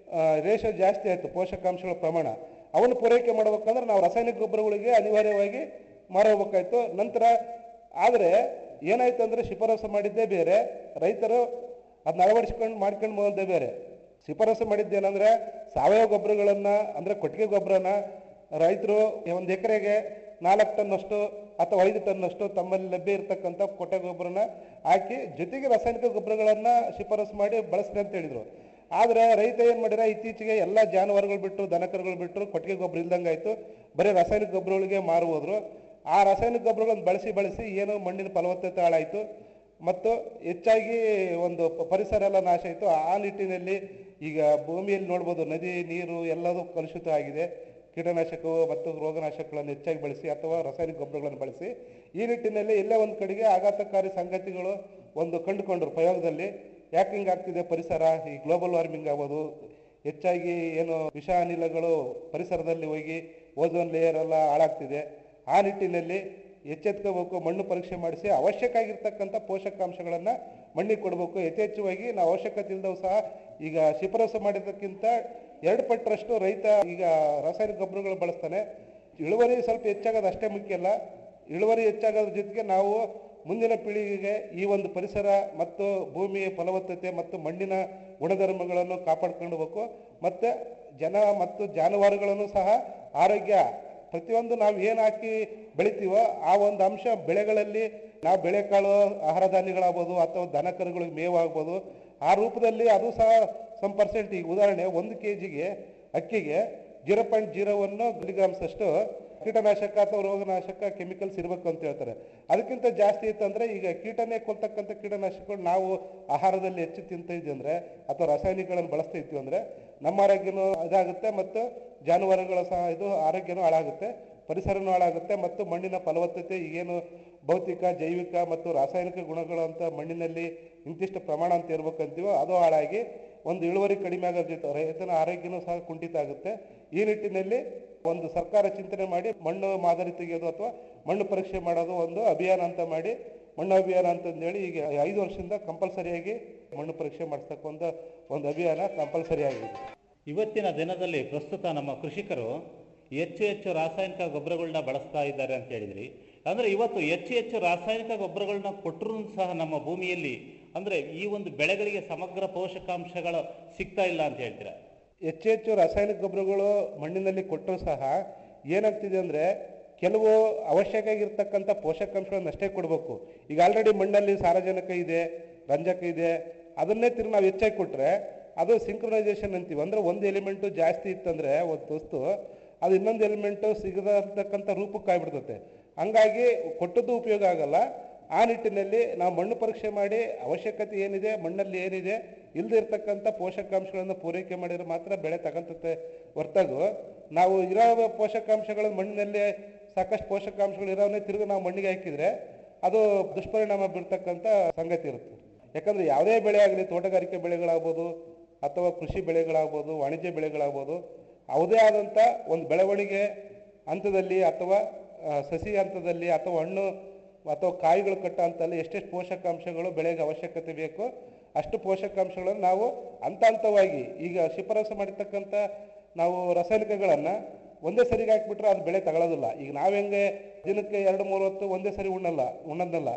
[SPEAKER 24] ರೇಷೋ ಜಾಸ್ತಿ ಆಯಿತು ಪೋಷಕಾಂಶಗಳ ಪ್ರಮಾಣ ಅವನ್ನು ಪೂರೈಕೆ ಮಾಡ್ಬೇಕಂದ್ರೆ ನಾವು ರಾಸಾಯನಿಕ ಗೊಬ್ಬರಗಳಿಗೆ ಅನಿವಾರ್ಯವಾಗಿ ಮಾರೋಗ್ಬೇಕಾಯ್ತು ನಂತರ ಆದರೆ ಏನಾಯ್ತು ಅಂದರೆ ಶಿಫಾರಸು ಮಾಡಿದ್ದೇ ಬೇರೆ ರೈತರು ಅದನ್ನ ಅಳವಡಿಸ್ಕೊಂಡು ಮಾಡ್ಕೊಂಡು ಬಂದೇ ಬೇರೆ ಶಿಫಾರಸು ಮಾಡಿದ್ದೇನೆಂದ್ರೆ ಸಾವಯವ ಗೊಬ್ಬರಗಳನ್ನು ಅಂದರೆ ಕೊಟ್ಟಿಗೆ ಗೊಬ್ಬರನ ರೈತರು ಒಂದು ಎಕರೆಗೆ ನಾಲ್ಕು ಟನ್ನಷ್ಟು ಅಥವಾ ಐದು ಟನ್ನಷ್ಟು ತಮ್ಮಲ್ಲಿ ಲಭ್ಯ ಇರತಕ್ಕಂಥ ಕೊಟ್ಟಿಗೆ ಗೊಬ್ಬರನ ಹಾಕಿ ಜೊತೆಗೆ ರಾಸಾಯನಿಕ ಗೊಬ್ಬರಗಳನ್ನು ಶಿಫಾರಸು ಮಾಡಿ ಬಳಸ್ರಿ ಅಂತ ಹೇಳಿದರು ಆದರೆ ರೈತ ಏನು ಮಾಡಿರ ಇತ್ತೀಚೆಗೆ ಎಲ್ಲ ಜಾನುವಾರುಗಳು ಬಿಟ್ಟು ದನಕರುಗಳು ಬಿಟ್ಟು ಕೊಟ್ಟಿಗೆ ಗೊಬ್ಬರ ಇಲ್ದಂಗೆ ಆಯಿತು ಬರೀ ರಾಸಾಯನಿಕ ಗೊಬ್ಬರಗಳಿಗೆ ಮಾರು ಹೋದ್ರು ಆ ರಾಸಾಯನಿಕ ಗೊಬ್ಬರಗಳನ್ನು ಬಳಸಿ ಬಳಸಿ ಏನು ಮಣ್ಣಿನ ಫಲವತ್ತತೆ ಹಾಳಾಯಿತು ಮತ್ತು ಹೆಚ್ಚಾಗಿ ಒಂದು ಪ- ಪರಿಸರ ಎಲ್ಲ ನಾಶ ಆಯಿತು ಆ ನಿಟ್ಟಿನಲ್ಲಿ ಈಗ ಭೂಮಿಯಲ್ಲಿ ನೋಡ್ಬೋದು ನದಿ ನೀರು ಎಲ್ಲದೂ ಕಲುಷಿತ ಆಗಿದೆ ಕೀಟನಾಶಕವು ಮತ್ತು ರೋಗನಾಶಕಗಳನ್ನು ಹೆಚ್ಚಾಗಿ ಬಳಸಿ ಅಥವಾ ರಾಸಾಯನಿಕ ಗೊಬ್ಬರಗಳನ್ನು ಬಳಸಿ ಈ ನಿಟ್ಟಿನಲ್ಲಿ ಎಲ್ಲೇ ಒಂದು ಕಡೆಗೆ ಆಘಾತಕಾರಿ ಸಂಗತಿಗಳು ಒಂದು ಕಂಡುಕೊಂಡ್ರು ಪ್ರಯೋಗದಲ್ಲಿ ಯಾಕೆ ಹಿಂಗಾಗ್ತಿದೆ ಪರಿಸರ ಈ ಗ್ಲೋಬಲ್ ವಾರ್ಮಿಂಗ್ ಆಗೋದು ಹೆಚ್ಚಾಗಿ ಏನು ವಿಷ ಅನಿಲಗಳು ಪರಿಸರದಲ್ಲಿ ಹೋಗಿ ಓಝೋನ್ ಲೇಯರ್ ಎಲ್ಲ ಹಾಳಾಗ್ತಿದೆ ಆ ನಿಟ್ಟಿನಲ್ಲಿ ಎಚ್ಚೆತ್ಕೋಬೇಕು ಮಣ್ಣು ಪರೀಕ್ಷೆ ಮಾಡಿಸಿ ಅವಶ್ಯಕ ಆಗಿರ್ತಕ್ಕಂಥ ಪೋಷಕಾಂಶಗಳನ್ನು ಮಣ್ಣಿಗೆ ಕೊಡಬೇಕು ಯಥೇಚ್ಛವಾಗಿ ನಾವು ಅವಶ್ಯಕತೆ ಇಲ್ಲದವು ಸಹ ಈಗ ಶಿಫಾರಸು ಮಾಡಿದ್ದಕ್ಕಿಂತ ಎರಡು ಪಟ್ಟರಷ್ಟು ರೈತ ಈಗ ರಾಸಾಯನಿಕ ಗೊಬ್ಬರಗಳು ಬಳಸ್ತಾನೆ ಇಳುವರಿ ಸ್ವಲ್ಪ ಹೆಚ್ಚಾಗೋದು ಅಷ್ಟೇ ಮುಖ್ಯ ಅಲ್ಲ ಇಳುವರಿ ಹೆಚ್ಚಾಗೋದ್ರ ಜೊತೆಗೆ ನಾವು ಮುಂದಿನ ಪೀಳಿಗೆಗೆ ಈ ಒಂದು ಪರಿಸರ ಮತ್ತು ಭೂಮಿಯ ಫಲವತ್ತತೆ ಮತ್ತು ಮಣ್ಣಿನ ಗುಣಧರ್ಮಗಳನ್ನು ಕಾಪಾಡ್ಕೊಂಡು ಹೋಗ್ಬೇಕು ಮತ್ತು ಜನ ಮತ್ತು ಜಾನುವಾರುಗಳನ್ನು ಸಹ ಆರೋಗ್ಯ ಪ್ರತಿಯೊಂದು ನಾವು ಏನು ಹಾಕಿ ಬೆಳಿತೀವೋ ಆ ಒಂದು ಅಂಶ ಬೆಳೆಗಳಲ್ಲಿ ನಾವು ಬೆಳೆಕಾಳು ಆಹಾರ ಧಾನ್ಯಗಳಾಗ್ಬೋದು ಅಥವಾ ದನ ಕರುಗಳಿಗೆ ಮೇವಾಗ್ಬೋದು ಆ ರೂಪದಲ್ಲಿ ಅದು ಸಹ ಸಮ್ ಪರ್ಸೆಂಟ್ ಈಗ ಉದಾಹರಣೆ ಒಂದು ಕೆ ಜಿಗೆ ಅಕ್ಕಿಗೆ zero point zero one grams ಅಷ್ಟು ಕೀಟನಾಶಕ ಅಥವಾ ರೋಗನಾಶಕ ಕೆಮಿಕಲ್ಸ್ ಇರಬೇಕು ಅಂತ ಹೇಳ್ತಾರೆ ಅದಕ್ಕಿಂತ ಜಾಸ್ತಿ ಇತ್ತಂದ್ರೆ ಈಗ ಕೀಟನೇ ಕೊಲ್ತಕ್ಕಂಥ ಕೀಟನಾಶಕಗಳು ನಾವು ಆಹಾರದಲ್ಲಿ ಹೆಚ್ಚು ತಿಂತ ಇದ್ವಿ ಅಂದ್ರೆ ಅಥವಾ ರಾಸಾಯನಿಕಗಳನ್ನು ಬಳಸ್ತಾ ಇದ್ವಿ ಅಂದ್ರೆ ನಮ್ಮ ಆರೋಗ್ಯನೂ ಇದಾಗುತ್ತೆ ಮತ್ತು ಜಾನುವಾರುಗಳ ಸಹ ಇದು ಆರೋಗ್ಯನೂ ಹಾಳಾಗುತ್ತೆ ಪರಿಸರನೂ ಹಾಳಾಗುತ್ತೆ ಮತ್ತು ಮಣ್ಣಿನ ಫಲವತ್ತತೆ ಈಗೇನು ಭೌತಿಕ ಜೈವಿಕ ಮತ್ತು ರಾಸಾಯನಿಕ ಗುಣಗಳು ಅಂತ ಮಣ್ಣಿನಲ್ಲಿ ಇಂತಿಷ್ಟು ಪ್ರಮಾಣ ಅಂತ ಇರ್ಬೇಕಂತೀವೋ ಅದು ಹಾಳಾಗಿ ಒಂದು ಇಳುವರಿ ಕಡಿಮೆ ಆಗೋದ್ರ ಜೊತೆ ರೈತನ ಆರೋಗ್ಯನೂ ಸಹ ಕುಂಠಿತ ಆಗುತ್ತೆ ಈ ನಿಟ್ಟಿನಲ್ಲಿ ಒಂದು ಸರ್ಕಾರ ಚಿಂತನೆ ಮಾಡಿ ಮಣ್ಣು ಮಾದರಿ ತೆಗೆಯೋದು ಅಥವಾ ಮಣ್ಣು ಪರೀಕ್ಷೆ ಮಾಡೋದು ಒಂದು ಅಭಿಯಾನ ಅಂತ ಮಾಡಿ ಮಣ್ಣು ಅಭಿಯಾನ ಅಂತಂದೇಳಿ ಈಗ ಐದು ವರ್ಷದಿಂದ ಕಂಪಲ್ಸರಿಯಾಗಿ ಮಣ್ಣು ಪರೀಕ್ಷೆ ಮಾಡಿಸ್ತಕ್ಕ ಒಂದು ಒಂದು ಅಭಿಯಾನ ಕಂಪಲ್ಸರಿ ಆಗಿದೆ
[SPEAKER 23] ಇವತ್ತಿನ ದಿನದಲ್ಲಿ ಪ್ರಸ್ತುತ ನಮ್ಮ ಕೃಷಿಕರು ಹೆಚ್ಚು ಹೆಚ್ಚು ರಾಸಾಯನಿಕ ಗೊಬ್ಬರಗಳನ್ನ ಬಳಸ್ತಾ ಇದ್ದಾರೆ ಅಂತ ಹೇಳಿದ್ರಿ ಅಂದ್ರೆ ಇವತ್ತು ಹೆಚ್ಚು ಹೆಚ್ಚು ರಾಸಾಯನಿಕ ಗೊಬ್ಬರಗಳನ್ನ ಕೊಟ್ಟರು ಸಹ ನಮ್ಮ ಭೂಮಿಯಲ್ಲಿ ಅಂದ್ರೆ ಈ ಒಂದು ಬೆಳೆಗಳಿಗೆ ಸಮಗ್ರ ಪೋಷಕಾಂಶಗಳು ಸಿಗ್ತಾ ಇಲ್ಲ ಅಂತ ಹೇಳ್ತೀರಾ
[SPEAKER 24] ಹೆಚ್ಚು ಹೆಚ್ಚು ರಾಸಾಯನಿಕ ಗೊಬ್ಬರಗಳು ಮಣ್ಣಿನಲ್ಲಿ ಕೊಟ್ಟರು ಸಹ ಏನಾಗ್ತಿದೆ ಅಂದರೆ ಕೆಲವು ಅವಶ್ಯಕ ಆಗಿರ್ತಕ್ಕಂಥ ಪೋಷಕಾಂಶಗಳನ್ನು ಅಷ್ಟೇ ಕೊಡಬೇಕು ಈಗ ಆಲ್ರೆಡಿ ಮಣ್ಣಲ್ಲಿ ಸಾರಜನಕ ಇದೆ ರಂಜಕ ಇದೆ ಅದನ್ನೇ ತಿರ್ಗಿ ನಾವು ಹೆಚ್ಚಾಗಿ ಕೊಟ್ಟರೆ ಅದು ಸಿಂಕ್ರನೈಸೇಷನ್ ಅಂತೀವಿ ಅಂದರೆ ಒಂದು ಎಲಿಮೆಂಟು ಜಾಸ್ತಿ ಇತ್ತಂದರೆ ಒಂದು ವಸ್ತು ಅದು ಇನ್ನೊಂದು ಎಲಿಮೆಂಟು ಸಿಗದಂತಕ್ಕಂಥ ರೂಪಕ್ಕೆ ಆಗ್ಬಿಡ್ತತೆ ಹಂಗಾಗಿ ಕೊಟ್ಟದ್ದು ಉಪಯೋಗ ಆಗಲ್ಲ ಆ ನಿಟ್ಟಿನಲ್ಲಿ ನಾವು ಮಣ್ಣು ಪರೀಕ್ಷೆ ಮಾಡಿ ಅವಶ್ಯಕತೆ ಏನಿದೆ ಮಣ್ಣಲ್ಲಿ ಏನಿದೆ ಇಲ್ಲದೆ ಇರ್ತಕ್ಕಂಥ ಪೋಷಕಾಂಶಗಳನ್ನು ಪೂರೈಕೆ ಮಾಡಿದ್ರೆ ಮಾತ್ರ ಬೆಳೆ ತಗೊಂತತೆ ಹೊರತಾಗು ನಾವು ಇರೋ ಪೋಷಕಾಂಶಗಳು ಮಣ್ಣಿನಲ್ಲಿ ಸಾಕಷ್ಟು ಪೋಷಕಾಂಶಗಳು ಇರೋವನ್ನೇ ತಿರುಗಿ ನಾವು ಮಣ್ಣಿಗೆ ಹಾಕಿದ್ರೆ ಅದು ದುಷ್ಪರಿಣಾಮ ಬೀರ್ತಕ್ಕಂಥ ಸಂಗತಿ ಇರುತ್ತೆ ಯಾಕಂದ್ರೆ ಯಾವುದೇ ಬೆಳೆ ಆಗಲಿ ತೋಟಗಾರಿಕೆ ಬೆಳೆಗಳಾಗ್ಬೋದು ಅಥವಾ ಕೃಷಿ ಬೆಳೆಗಳಾಗ್ಬೋದು ವಾಣಿಜ್ಯ ಬೆಳೆಗಳಾಗ್ಬೋದು ಯಾವುದೇ ಆದಂಥ ಒಂದು ಬೆಳವಣಿಗೆ ಹಂತದಲ್ಲಿ ಅಥವಾ ಆ, ಸಸಿ ಹಂತದಲ್ಲಿ ಅಥವಾ ಹಣ್ಣು ಅಥವಾ ಕಾಯಿಗಳು ಕಟ್ಟೋ ಹಂತದಲ್ಲಿ ಎಷ್ಟೆಷ್ಟು ಪೋಷಕಾಂಶಗಳು ಬೆಳೆಗೆ ಅವಶ್ಯಕತೆ ಬೇಕು ಅಷ್ಟು ಪೋಷಕಾಂಶಗಳನ್ನು ನಾವು ಹಂತ ಹಂತವಾಗಿ ಈಗ ಶಿಫಾರಸು ಮಾಡಿರ್ತಕ್ಕಂಥ ನಾವು ರಾಸಾಯನಿಕಗಳನ್ನು ಒಂದೇ ಸರಿಗೆ ಹಾಕ್ಬಿಟ್ರೆ ಅದು ಬೆಳೆ ತಗೊಳ್ಳೋದಿಲ್ಲ ಈಗ ನಾವು ಹೆಂಗೆ ದಿನಕ್ಕೆ ಎರಡು ಮೂರು ಹೊತ್ತು ಒಂದೇ ಸರಿ ಉಣ್ಣಲ್ಲ ಉಣ್ಣೋದಲ್ಲ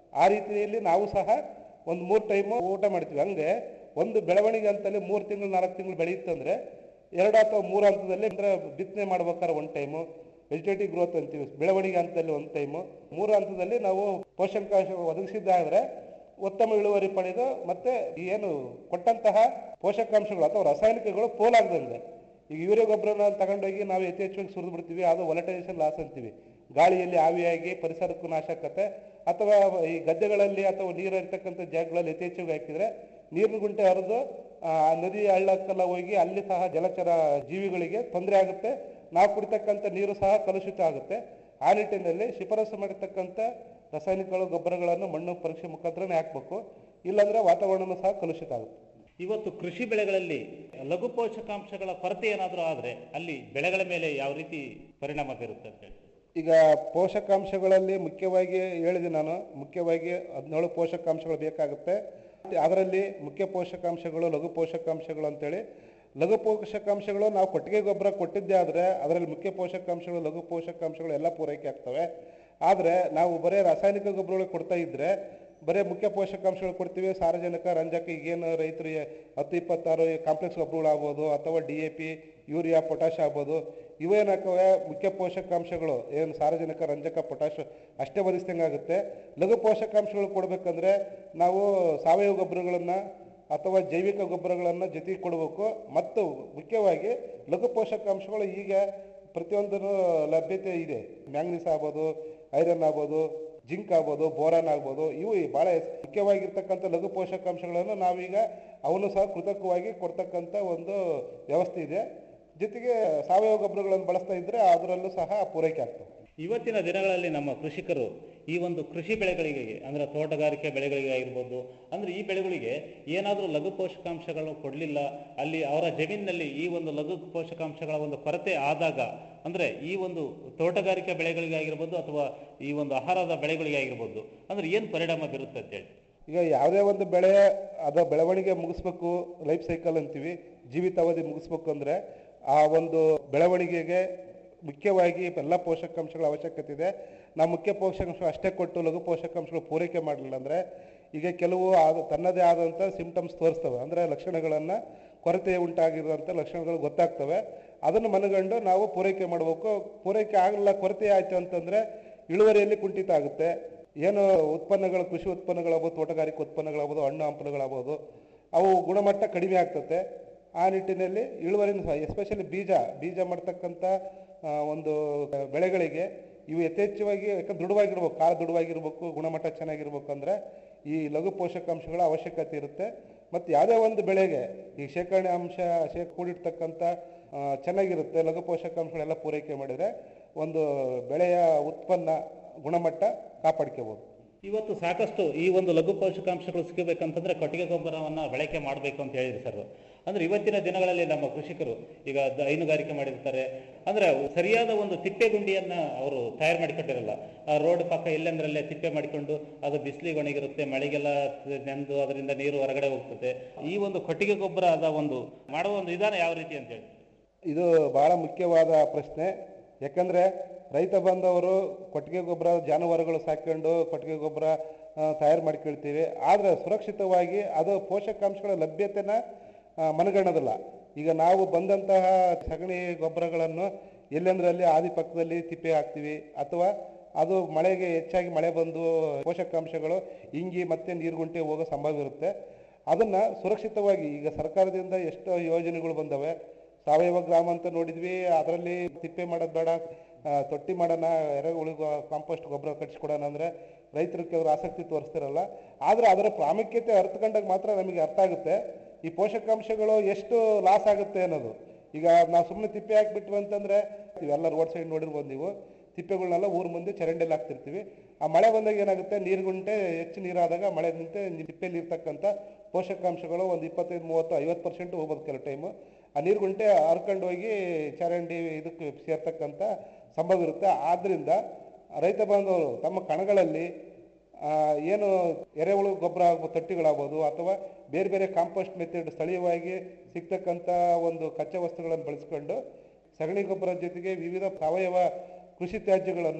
[SPEAKER 24] ಆ ರೀತಿಯಲ್ಲಿ ನಾವು ಸಹ ಒಂದು ಮೂರು ಟೈಮು ಊಟ ಮಾಡ್ತೀವಿ ಹಂಗೆ ಒಂದು ಬೆಳವಣಿಗೆ ಅಂತಲ್ಲಿ ಮೂರು ತಿಂಗಳು ನಾಲ್ಕು ತಿಂಗಳು ಬೆಳೆಯುತ್ತಂದ್ರೆ ಎರಡು ಅಥವಾ ಮೂರು ಹಂತದಲ್ಲಿ ಅಂದ್ರೆ ಬಿತ್ತನೆ ಮಾಡ್ಬೇಕಾದ್ರೆ ಒಂದು ಟೈಮು ವೆಜಿಟೇಟಿವ್ ಗ್ರೋತ್ ಅಂತೀವಿ ಬೆಳವಣಿಗೆ ಹಂತದಲ್ಲಿ ಒಂದು ಟೈಮು ಮೂರು ಹಂತದಲ್ಲಿ ನಾವು ಪೋಷಕಾಂಶ ಒದಗಿಸಿದ್ದಾದ್ರೆ ಉತ್ತಮ ಇಳುವರಿ ಪಡೆದು ಮತ್ತೆ ಏನು ಕೊಟ್ಟಂತಹ ಪೋಷಕಾಂಶಗಳು ಅಥವಾ ರಾಸಾಯನಿಕಗಳು ಪೋಲಾಗದಂಗೆ ಈಗ ಯೂರಿಯಾ ಗೊಬ್ಬರನ ತಗೊಂಡೋಗಿ ನಾವು ಯಥೇಚ್ಛವಾಗಿ ಸುರಿದು ಬಿಡ್ತೀವಿ ಅದು ವೊಲಟೈಸೇಷನ್ ಲಾಸ್ ಅಂತೀವಿ ಗಾಳಿಯಲ್ಲಿ ಆವಿಯಾಗಿ ಪರಿಸರಕ್ಕೂ ನಾಶ ಆಕತ್ತೆ ಅಥವಾ ಈ ಗದ್ದೆಗಳಲ್ಲಿ ಅಥವಾ ನೀರು ಇರ್ತಕ್ಕಂಥ ಜಾಗಗಳಲ್ಲಿ ಯಥೇಚ್ಛವಾಗಿ ಹಾಕಿದ್ರೆ ನೀರಿನ ಗುಂಟೆ ಹರಿದು ಆ ನದಿ ಹಳ್ಳಕ್ಕೆಲ್ಲ ಹೋಗಿ ಅಲ್ಲಿ ಸಹ ಜಲಚರ ಜೀವಿಗಳಿಗೆ ತೊಂದರೆ ಆಗುತ್ತೆ ನಾವು ಕುಡಿತಕ್ಕಂಥ ನೀರು ಸಹ ಕಲುಷಿತ ಆಗುತ್ತೆ ಆ ನಿಟ್ಟಿನಲ್ಲಿ ಶಿಫಾರಸು ಮಾಡಿರ್ತಕ್ಕಂಥ ರಾಸಾಯನಿಕಗಳು ಗೊಬ್ಬರಗಳನ್ನು ಮಣ್ಣು ಪರೀಕ್ಷೆ ಮುಖಾಂತರನೇ ಹಾಕಬೇಕು ಇಲ್ಲಾಂದ್ರೆ ವಾತಾವರಣನೂ ಸಹ ಕಲುಷಿತ ಆಗುತ್ತೆ
[SPEAKER 23] ಇವತ್ತು ಕೃಷಿ ಬೆಳೆಗಳಲ್ಲಿ ಲಘು ಪೋಷಕಾಂಶಗಳ ಕೊರತೆ ಏನಾದರೂ ಆದರೆ ಅಲ್ಲಿ ಬೆಳೆಗಳ ಮೇಲೆ ಯಾವ ರೀತಿ ಪರಿಣಾಮ ಬೀರುತ್ತೆ ಅಂತ ಹೇಳಿ
[SPEAKER 24] ಈಗ ಪೋಷಕಾಂಶಗಳಲ್ಲಿ ಮುಖ್ಯವಾಗಿ ಹೇಳಿದೆ ನಾನು ಮುಖ್ಯವಾಗಿ ಹದಿನೇಳು ಪೋಷಕಾಂಶಗಳು ಬೇಕಾಗುತ್ತೆ ಅದರಲ್ಲಿ ಮುಖ್ಯ ಪೋಷಕಾಂಶಗಳು ಲಘು ಪೋಷಕಾಂಶಗಳು ಅಂತೇಳಿ ಲಘು ಪೋಷಕಾಂಶಗಳು ನಾವು ಕೊಟ್ಟಿಗೆ ಗೊಬ್ಬರ ಕೊಟ್ಟಿದ್ದೇ ಆದರೆ ಅದರಲ್ಲಿ ಮುಖ್ಯ ಪೋಷಕಾಂಶಗಳು ಲಘು ಪೋಷಕಾಂಶಗಳು ಎಲ್ಲ ಪೂರೈಕೆ ಆಗ್ತವೆ ಆದರೆ ನಾವು ಬರೀ ರಾಸಾಯನಿಕ ಗೊಬ್ಬರಗಳು ಕೊಡ್ತಾ ಇದ್ರೆ ಬರೀ ಮುಖ್ಯ ಪೋಷಕಾಂಶಗಳು ಕೊಡ್ತೀವಿ ಸಾರಜನಕ ರಂಜಕ ಈಗೇನು ರೈತರಿಗೆ ಹತ್ತು ಇಪ್ಪತ್ತಾರು ಕಾಂಪ್ಲೆಕ್ಸ್ ಗೊಬ್ಬರಗಳು ಆಗ್ಬೋದು ಅಥವಾ D A P urea potash ಆಗ್ಬೋದು ಇವೇನಾಕವೆ ಮುಖ್ಯ ಪೋಷಕಾಂಶಗಳು ಏನು ಸಾರಜನಕ ರಂಜಕ ಪೊಟ್ಯಾಶ್ ಅಷ್ಟೇ ಒದಗಿಸ್ದಂಗೆ ಆಗುತ್ತೆ ಲಘು ಪೋಷಕಾಂಶಗಳು ಕೊಡಬೇಕಂದ್ರೆ ನಾವು ಸಾವಯವ ಗೊಬ್ಬರಗಳನ್ನು ಅಥವಾ ಜೈವಿಕ ಗೊಬ್ಬರಗಳನ್ನು ಜೊತೆಗೆ ಕೊಡಬೇಕು ಮತ್ತು ಮುಖ್ಯವಾಗಿ ಲಘು ಪೋಷಕಾಂಶಗಳು ಈಗ ಪ್ರತಿಯೊಂದೂ ಲಭ್ಯತೆ ಇದೆ ಮ್ಯಾಂಗ್ನೀಸ್ ಆಗ್ಬೋದು ಐರನ್ ಆಗ್ಬೋದು ಜಿಂಕ್ ಆಗ್ಬೋದು ಬೋರಾನ್ ಆಗ್ಬೋದು ಇವು ಬಹಳ ಮುಖ್ಯವಾಗಿರ್ತಕ್ಕಂಥ ಲಘು ಪೋಷಕಾಂಶಗಳನ್ನು ನಾವೀಗ ಅವನ್ನು ಸಹ ಕೃತಕವಾಗಿ ಕೊಡ್ತಕ್ಕಂಥ ಒಂದು ವ್ಯವಸ್ಥೆ ಇದೆ ಜೊತೆಗೆ ಸಾವಯವ ಗೊಬ್ಬರಗಳನ್ನು ಬಳಸ್ತಾ ಇದ್ರೆ ಅದರಲ್ಲೂ ಸಹ ಪೂರೈಕೆ ಆಗ್ತದೆ
[SPEAKER 23] ಇವತ್ತಿನ ದಿನಗಳಲ್ಲಿ ನಮ್ಮ ಕೃಷಿಕರು ಈ ಒಂದು ಕೃಷಿ ಬೆಳೆಗಳಿಗೆ ಅಂದ್ರೆ ತೋಟಗಾರಿಕೆ ಬೆಳೆಗಳಿಗೆ ಆಗಿರ್ಬೋದು ಅಂದ್ರೆ ಈ ಬೆಳೆಗಳಿಗೆ ಏನಾದರೂ ಲಘು ಪೋಷಕಾಂಶಗಳು ಕೊಡಲಿಲ್ಲ ಅಲ್ಲಿ ಅವರ ಜಮೀನಿನಲ್ಲಿ ಈ ಒಂದು ಲಘು ಪೋಷಕಾಂಶಗಳ ಒಂದು ಕೊರತೆ ಆದಾಗ ಅಂದ್ರೆ ಈ ಒಂದು ತೋಟಗಾರಿಕೆ ಬೆಳೆಗಳಿಗೆ ಆಗಿರ್ಬೋದು ಅಥವಾ ಈ ಒಂದು ಆಹಾರದ ಬೆಳೆಗಳಿಗೆ ಆಗಿರ್ಬೋದು ಅಂದ್ರೆ ಏನು ಪರಿಣಾಮ ಬೀರುತ್ತೆ ಅಂತೇಳಿ
[SPEAKER 24] ಈಗ ಯಾವುದೇ ಒಂದು ಬೆಳೆ ಅದ ಬೆಳವಣಿಗೆ ಮುಗಿಸ್ಬೇಕು ಲೈಫ್ ಸೈಕಲ್ ಅಂತೀವಿ ಜೀವಿತಾವಧಿ ಮುಗಿಸ್ಬೇಕು ಅಂದ್ರೆ ಆ ಒಂದು ಬೆಳವಣಿಗೆಗೆ ಮುಖ್ಯವಾಗಿ ಎಲ್ಲ ಪೋಷಕಾಂಶಗಳ ಅವಶ್ಯಕತೆ ಇದೆ ನಾವು ಮುಖ್ಯ ಪೋಷಕಾಂಶ ಅಷ್ಟೇ ಕೊಟ್ಟು ಲಘು ಪೋಷಕಾಂಶಗಳು ಪೂರೈಕೆ ಮಾಡಲಿಲ್ಲ ಅಂದ್ರೆ ಈಗ ಕೆಲವು ಆದ ತನ್ನದೇ ಆದಂಥ ಸಿಂಪ್ಟಮ್ಸ್ ತೋರಿಸ್ತವೆ ಅಂದರೆ ಲಕ್ಷಣಗಳನ್ನು ಕೊರತೆ ಉಂಟಾಗಿರುವಂಥ ಲಕ್ಷಣಗಳು ಗೊತ್ತಾಗ್ತವೆ ಅದನ್ನು ಮನಗಂಡು ನಾವು ಪೂರೈಕೆ ಮಾಡಬೇಕು ಪೂರೈಕೆ ಆಗಲಿಲ್ಲ ಕೊರತೆ ಆಯಿತು ಅಂತಂದರೆ ಇಳುವರಿಯಲ್ಲಿ ಕುಂಠಿತ ಆಗುತ್ತೆ ಏನು ಉತ್ಪನ್ನಗಳು ಕೃಷಿ ಉತ್ಪನ್ನಗಳಾಗ್ಬೋದು ತೋಟಗಾರಿಕೆ ಉತ್ಪನ್ನಗಳಾಗ್ಬೋದು ಹಣ್ಣು ಹಂಪಲುಗಳಾಗ್ಬೋದು ಅವು ಗುಣಮಟ್ಟ ಕಡಿಮೆ ಆಗ್ತತೆ ಆ ನಿಟ್ಟಿನಲ್ಲಿ ಇಳುವರಿನ ಸಹ ಎಸ್ಪೆಷಲಿ ಬೀಜ ಬೀಜ ಮಾಡ್ತಕ್ಕಂಥ ಆ, ಒಂದು ಬೆಳೆಗಳಿಗೆ ಇವು ಯಥೇಚ್ಛವಾಗಿ ಯಾಕಂದ್ರೆ ದೃಢವಾಗಿರ್ಬೇಕು ಕಾಳು ದೃಢವಾಗಿರ್ಬೇಕು ಗುಣಮಟ್ಟ ಚೆನ್ನಾಗಿರ್ಬೇಕು ಅಂದ್ರೆ ಈ ಲಘು ಪೋಷಕಾಂಶಗಳ ಅವಶ್ಯಕತೆ ಇರುತ್ತೆ ಮತ್ತು ಯಾವುದೇ ಒಂದು ಬೆಳೆಗೆ ಈ ಶೇಖರಣೆ ಅಂಶ ಶೇ ಕೂಡಿರ್ತಕ್ಕಂಥ ಆ, ಚೆನ್ನಾಗಿರುತ್ತೆ ಲಘು ಪೋಷಕಾಂಶಗಳೆಲ್ಲ ಪೂರೈಕೆ ಮಾಡಿದರೆ ಒಂದು ಬೆಳೆಯ ಉತ್ಪನ್ನ ಗುಣಮಟ್ಟ ಕಾಪಾಡ್ಕೋಬೋದು
[SPEAKER 23] ಇವತ್ತು ಸಾಕಷ್ಟು ಈ ಒಂದು ಲಘು ಪೋಷಕಾಂಶಗಳು ಸಿಗಬೇಕಂತಂದ್ರೆ ಕೊಟ್ಟಿಗೆ ಗೊಬ್ಬರವನ್ನ ಬಳಕೆ ಮಾಡಬೇಕು ಅಂತ ಹೇಳಿದ್ರು ಸರ್ ಅಂದ್ರೆ ಇವತ್ತಿನ ದಿನಗಳಲ್ಲಿ ನಮ್ಮ ಕೃಷಿಕರು ಈಗ ದ- ಹೈನುಗಾರಿಕೆ ಮಾಡಿರ್ತಾರೆ ಅಂದ್ರೆ ಸರಿಯಾದ ಒಂದು ತಿಪ್ಪೆ ಗುಂಡಿಯನ್ನ ಅವರು ತಯಾರು ಮಾಡಿಕೊಟ್ಟಿರಲ್ಲ ಆ ರೋಡ್ ಪಕ್ಕ ಎಲ್ಲೆಂದ್ರಲ್ಲೇ ತಿಪ್ಪೆ ಮಾಡಿಕೊಂಡು ಅದು ಬಿಸಿಲಿಗೆ ಒಣಗಿರುತ್ತೆ ಮಳೆಗೆಲ್ಲ ನೆಂದು ಅದರಿಂದ ನೀರು ಹೊರಗಡೆ ಹೋಗ್ತದೆ ಈ ಒಂದು ಕೊಟ್ಟಿಗೆ ಗೊಬ್ಬರದ ಒಂದು ಮಾಡುವ ಒಂದು ವಿಧಾನ ಯಾವ ರೀತಿ ಅಂತ ಹೇಳಿ
[SPEAKER 24] ಇದು ಬಹಳ ಮುಖ್ಯವಾದ ಪ್ರಶ್ನೆ ಯಾಕಂದ್ರೆ ರೈತ ಬಾಂಧವರು ಕೊಟ್ಟಿಗೆ ಗೊಬ್ಬರ ಜಾನುವಾರುಗಳು ಸಾಕೊಂಡು ಕೊಟ್ಟಿಗೆ ಗೊಬ್ಬರ ತಯಾರು ಮಾಡ್ಕೊಳ್ತೀವಿ ಆದರೆ ಸುರಕ್ಷಿತವಾಗಿ ಅದು ಪೋಷಕಾಂಶಗಳ ಲಭ್ಯತೆನ ಆ, ಮನಗಣೋದಿಲ್ಲ ಈಗ ನಾವು ಬಂದಂತಹ ಸಗಣಿ ಗೊಬ್ಬರಗಳನ್ನು ಎಲ್ಲೆಂದ್ರಲ್ಲಿ ಆದಿ ಪಕ್ಕದಲ್ಲಿ ತಿಪ್ಪೆ ಹಾಕ್ತೀವಿ ಅಥವಾ ಅದು ಮಳೆಗೆ ಹೆಚ್ಚಾಗಿ ಮಳೆ ಬಂದು ಪೋಷಕಾಂಶಗಳು ಇಂಗಿ ಮತ್ತೆ ನೀರುಗುಂಟೆ ಹೋಗೋ ಸಂಭವ ಇರುತ್ತೆ ಅದನ್ನ ಸುರಕ್ಷಿತವಾಗಿ ಈಗ ಸರ್ಕಾರದಿಂದ ಎಷ್ಟೋ ಯೋಜನೆಗಳು ಬಂದವೆ ಸಾವಯವ ಗ್ರಾಮ ಅಂತ ನೋಡಿದ್ವಿ ಅದರಲ್ಲಿ ತಿಪ್ಪೆ ಮಾಡೋದು ಬೇಡ ಆ, ತೊಟ್ಟಿ ಮಾಡೋಣ ಎರೆಹುಳು ಕಾಂಪೋಸ್ಟ್ ಗೊಬ್ಬರ ಕಟ್ಸ್ಕೊಡೋಣ ಅಂದ್ರೆ ರೈತರು ಕೆಲವರು ಆಸಕ್ತಿ ತೋರಿಸ್ತಿರಲ್ಲ ಆದ್ರೆ ಅದರ ಪ್ರಾಮುಖ್ಯತೆ ಅರ್ಥಕೊಂಡಾಗ ಮಾತ್ರ ನಮಗೆ ಅರ್ಥ ಆಗುತ್ತೆ ಈ ಪೋಷಕಾಂಶಗಳು ಎಷ್ಟು ಲಾಸ್ ಆಗುತ್ತೆ ಅನ್ನೋದು ಈಗ ನಾವು ಸುಮ್ಮನೆ ತಿಪ್ಪೆ ಹಾಕ್ಬಿಟ್ವಿ ಅಂತಂದ್ರೆ ಇವೆಲ್ಲ ರೋಡ್ ಸೈಡ್ ನೋಡಿರ್ಬೋದು ನೀವು ತಿಪ್ಪೆಗಳನ್ನೆಲ್ಲ ಊರ್ ಮುಂದೆ ಚರಂಡಿಯಲ್ಲಿ ಹಾಕ್ತಿರ್ತೀವಿ ಆ ಮಳೆ ಬಂದಾಗ ಏನಾಗುತ್ತೆ ನೀರುಗುಂಟೆ ಹೆಚ್ಚು ನೀರಾದಾಗ ಮಳೆ ನಿಂತೆ ತಿಪ್ಪೆಯಲ್ಲಿ ಇರ್ತಕ್ಕಂಥ ಪೋಷಕಾಂಶಗಳು ಒಂದು ಇಪ್ಪತ್ತೈದು ಮೂವತ್ತು ಐವತ್ತು ಪರ್ಸೆಂಟ್ ಹೋಗ್ಬೋದು ಕೆಲವು ಟೈಮು ಆ ನೀರುಗುಂಟೆ ಹರ್ಕೊಂಡು ಹೋಗಿ ಚರಂಡಿ ಇದಕ್ಕೆ ಸೇರ್ತಕ್ಕಂಥ ಸಂಭವ ಇರುತ್ತೆ ಆದ್ರಿಂದ ರೈತ ಬಾಂಧವರು ತಮ್ಮ ಕಣಗಳಲ್ಲಿ ಆ, ಏನು ಎರೆಹುಳು ಗೊಬ್ಬರ ಆಗ್ಬೋದು ತೊಟ್ಟಿಗಳಾಗ್ಬೋದು ಅಥವಾ ಬೇರೆ ಬೇರೆ ಕಾಂಪೋಸ್ಟ್ ಮೆಥಡ್ ಸ್ಥಳೀಯವಾಗಿ ಸಿಗ್ತಕ್ಕಂಥ ಒಂದು ಕಚ್ಚಾ ವಸ್ತುಗಳನ್ನು ಬಳಸ್ಕೊಂಡು ಸಗಣಿ ಗೊಬ್ಬರದ ಜೊತೆಗೆ ವಿವಿಧ ಸಾವಯವ ಕೃಷಿ ತ್ಯಾಜ್ಯಗಳನ್ನು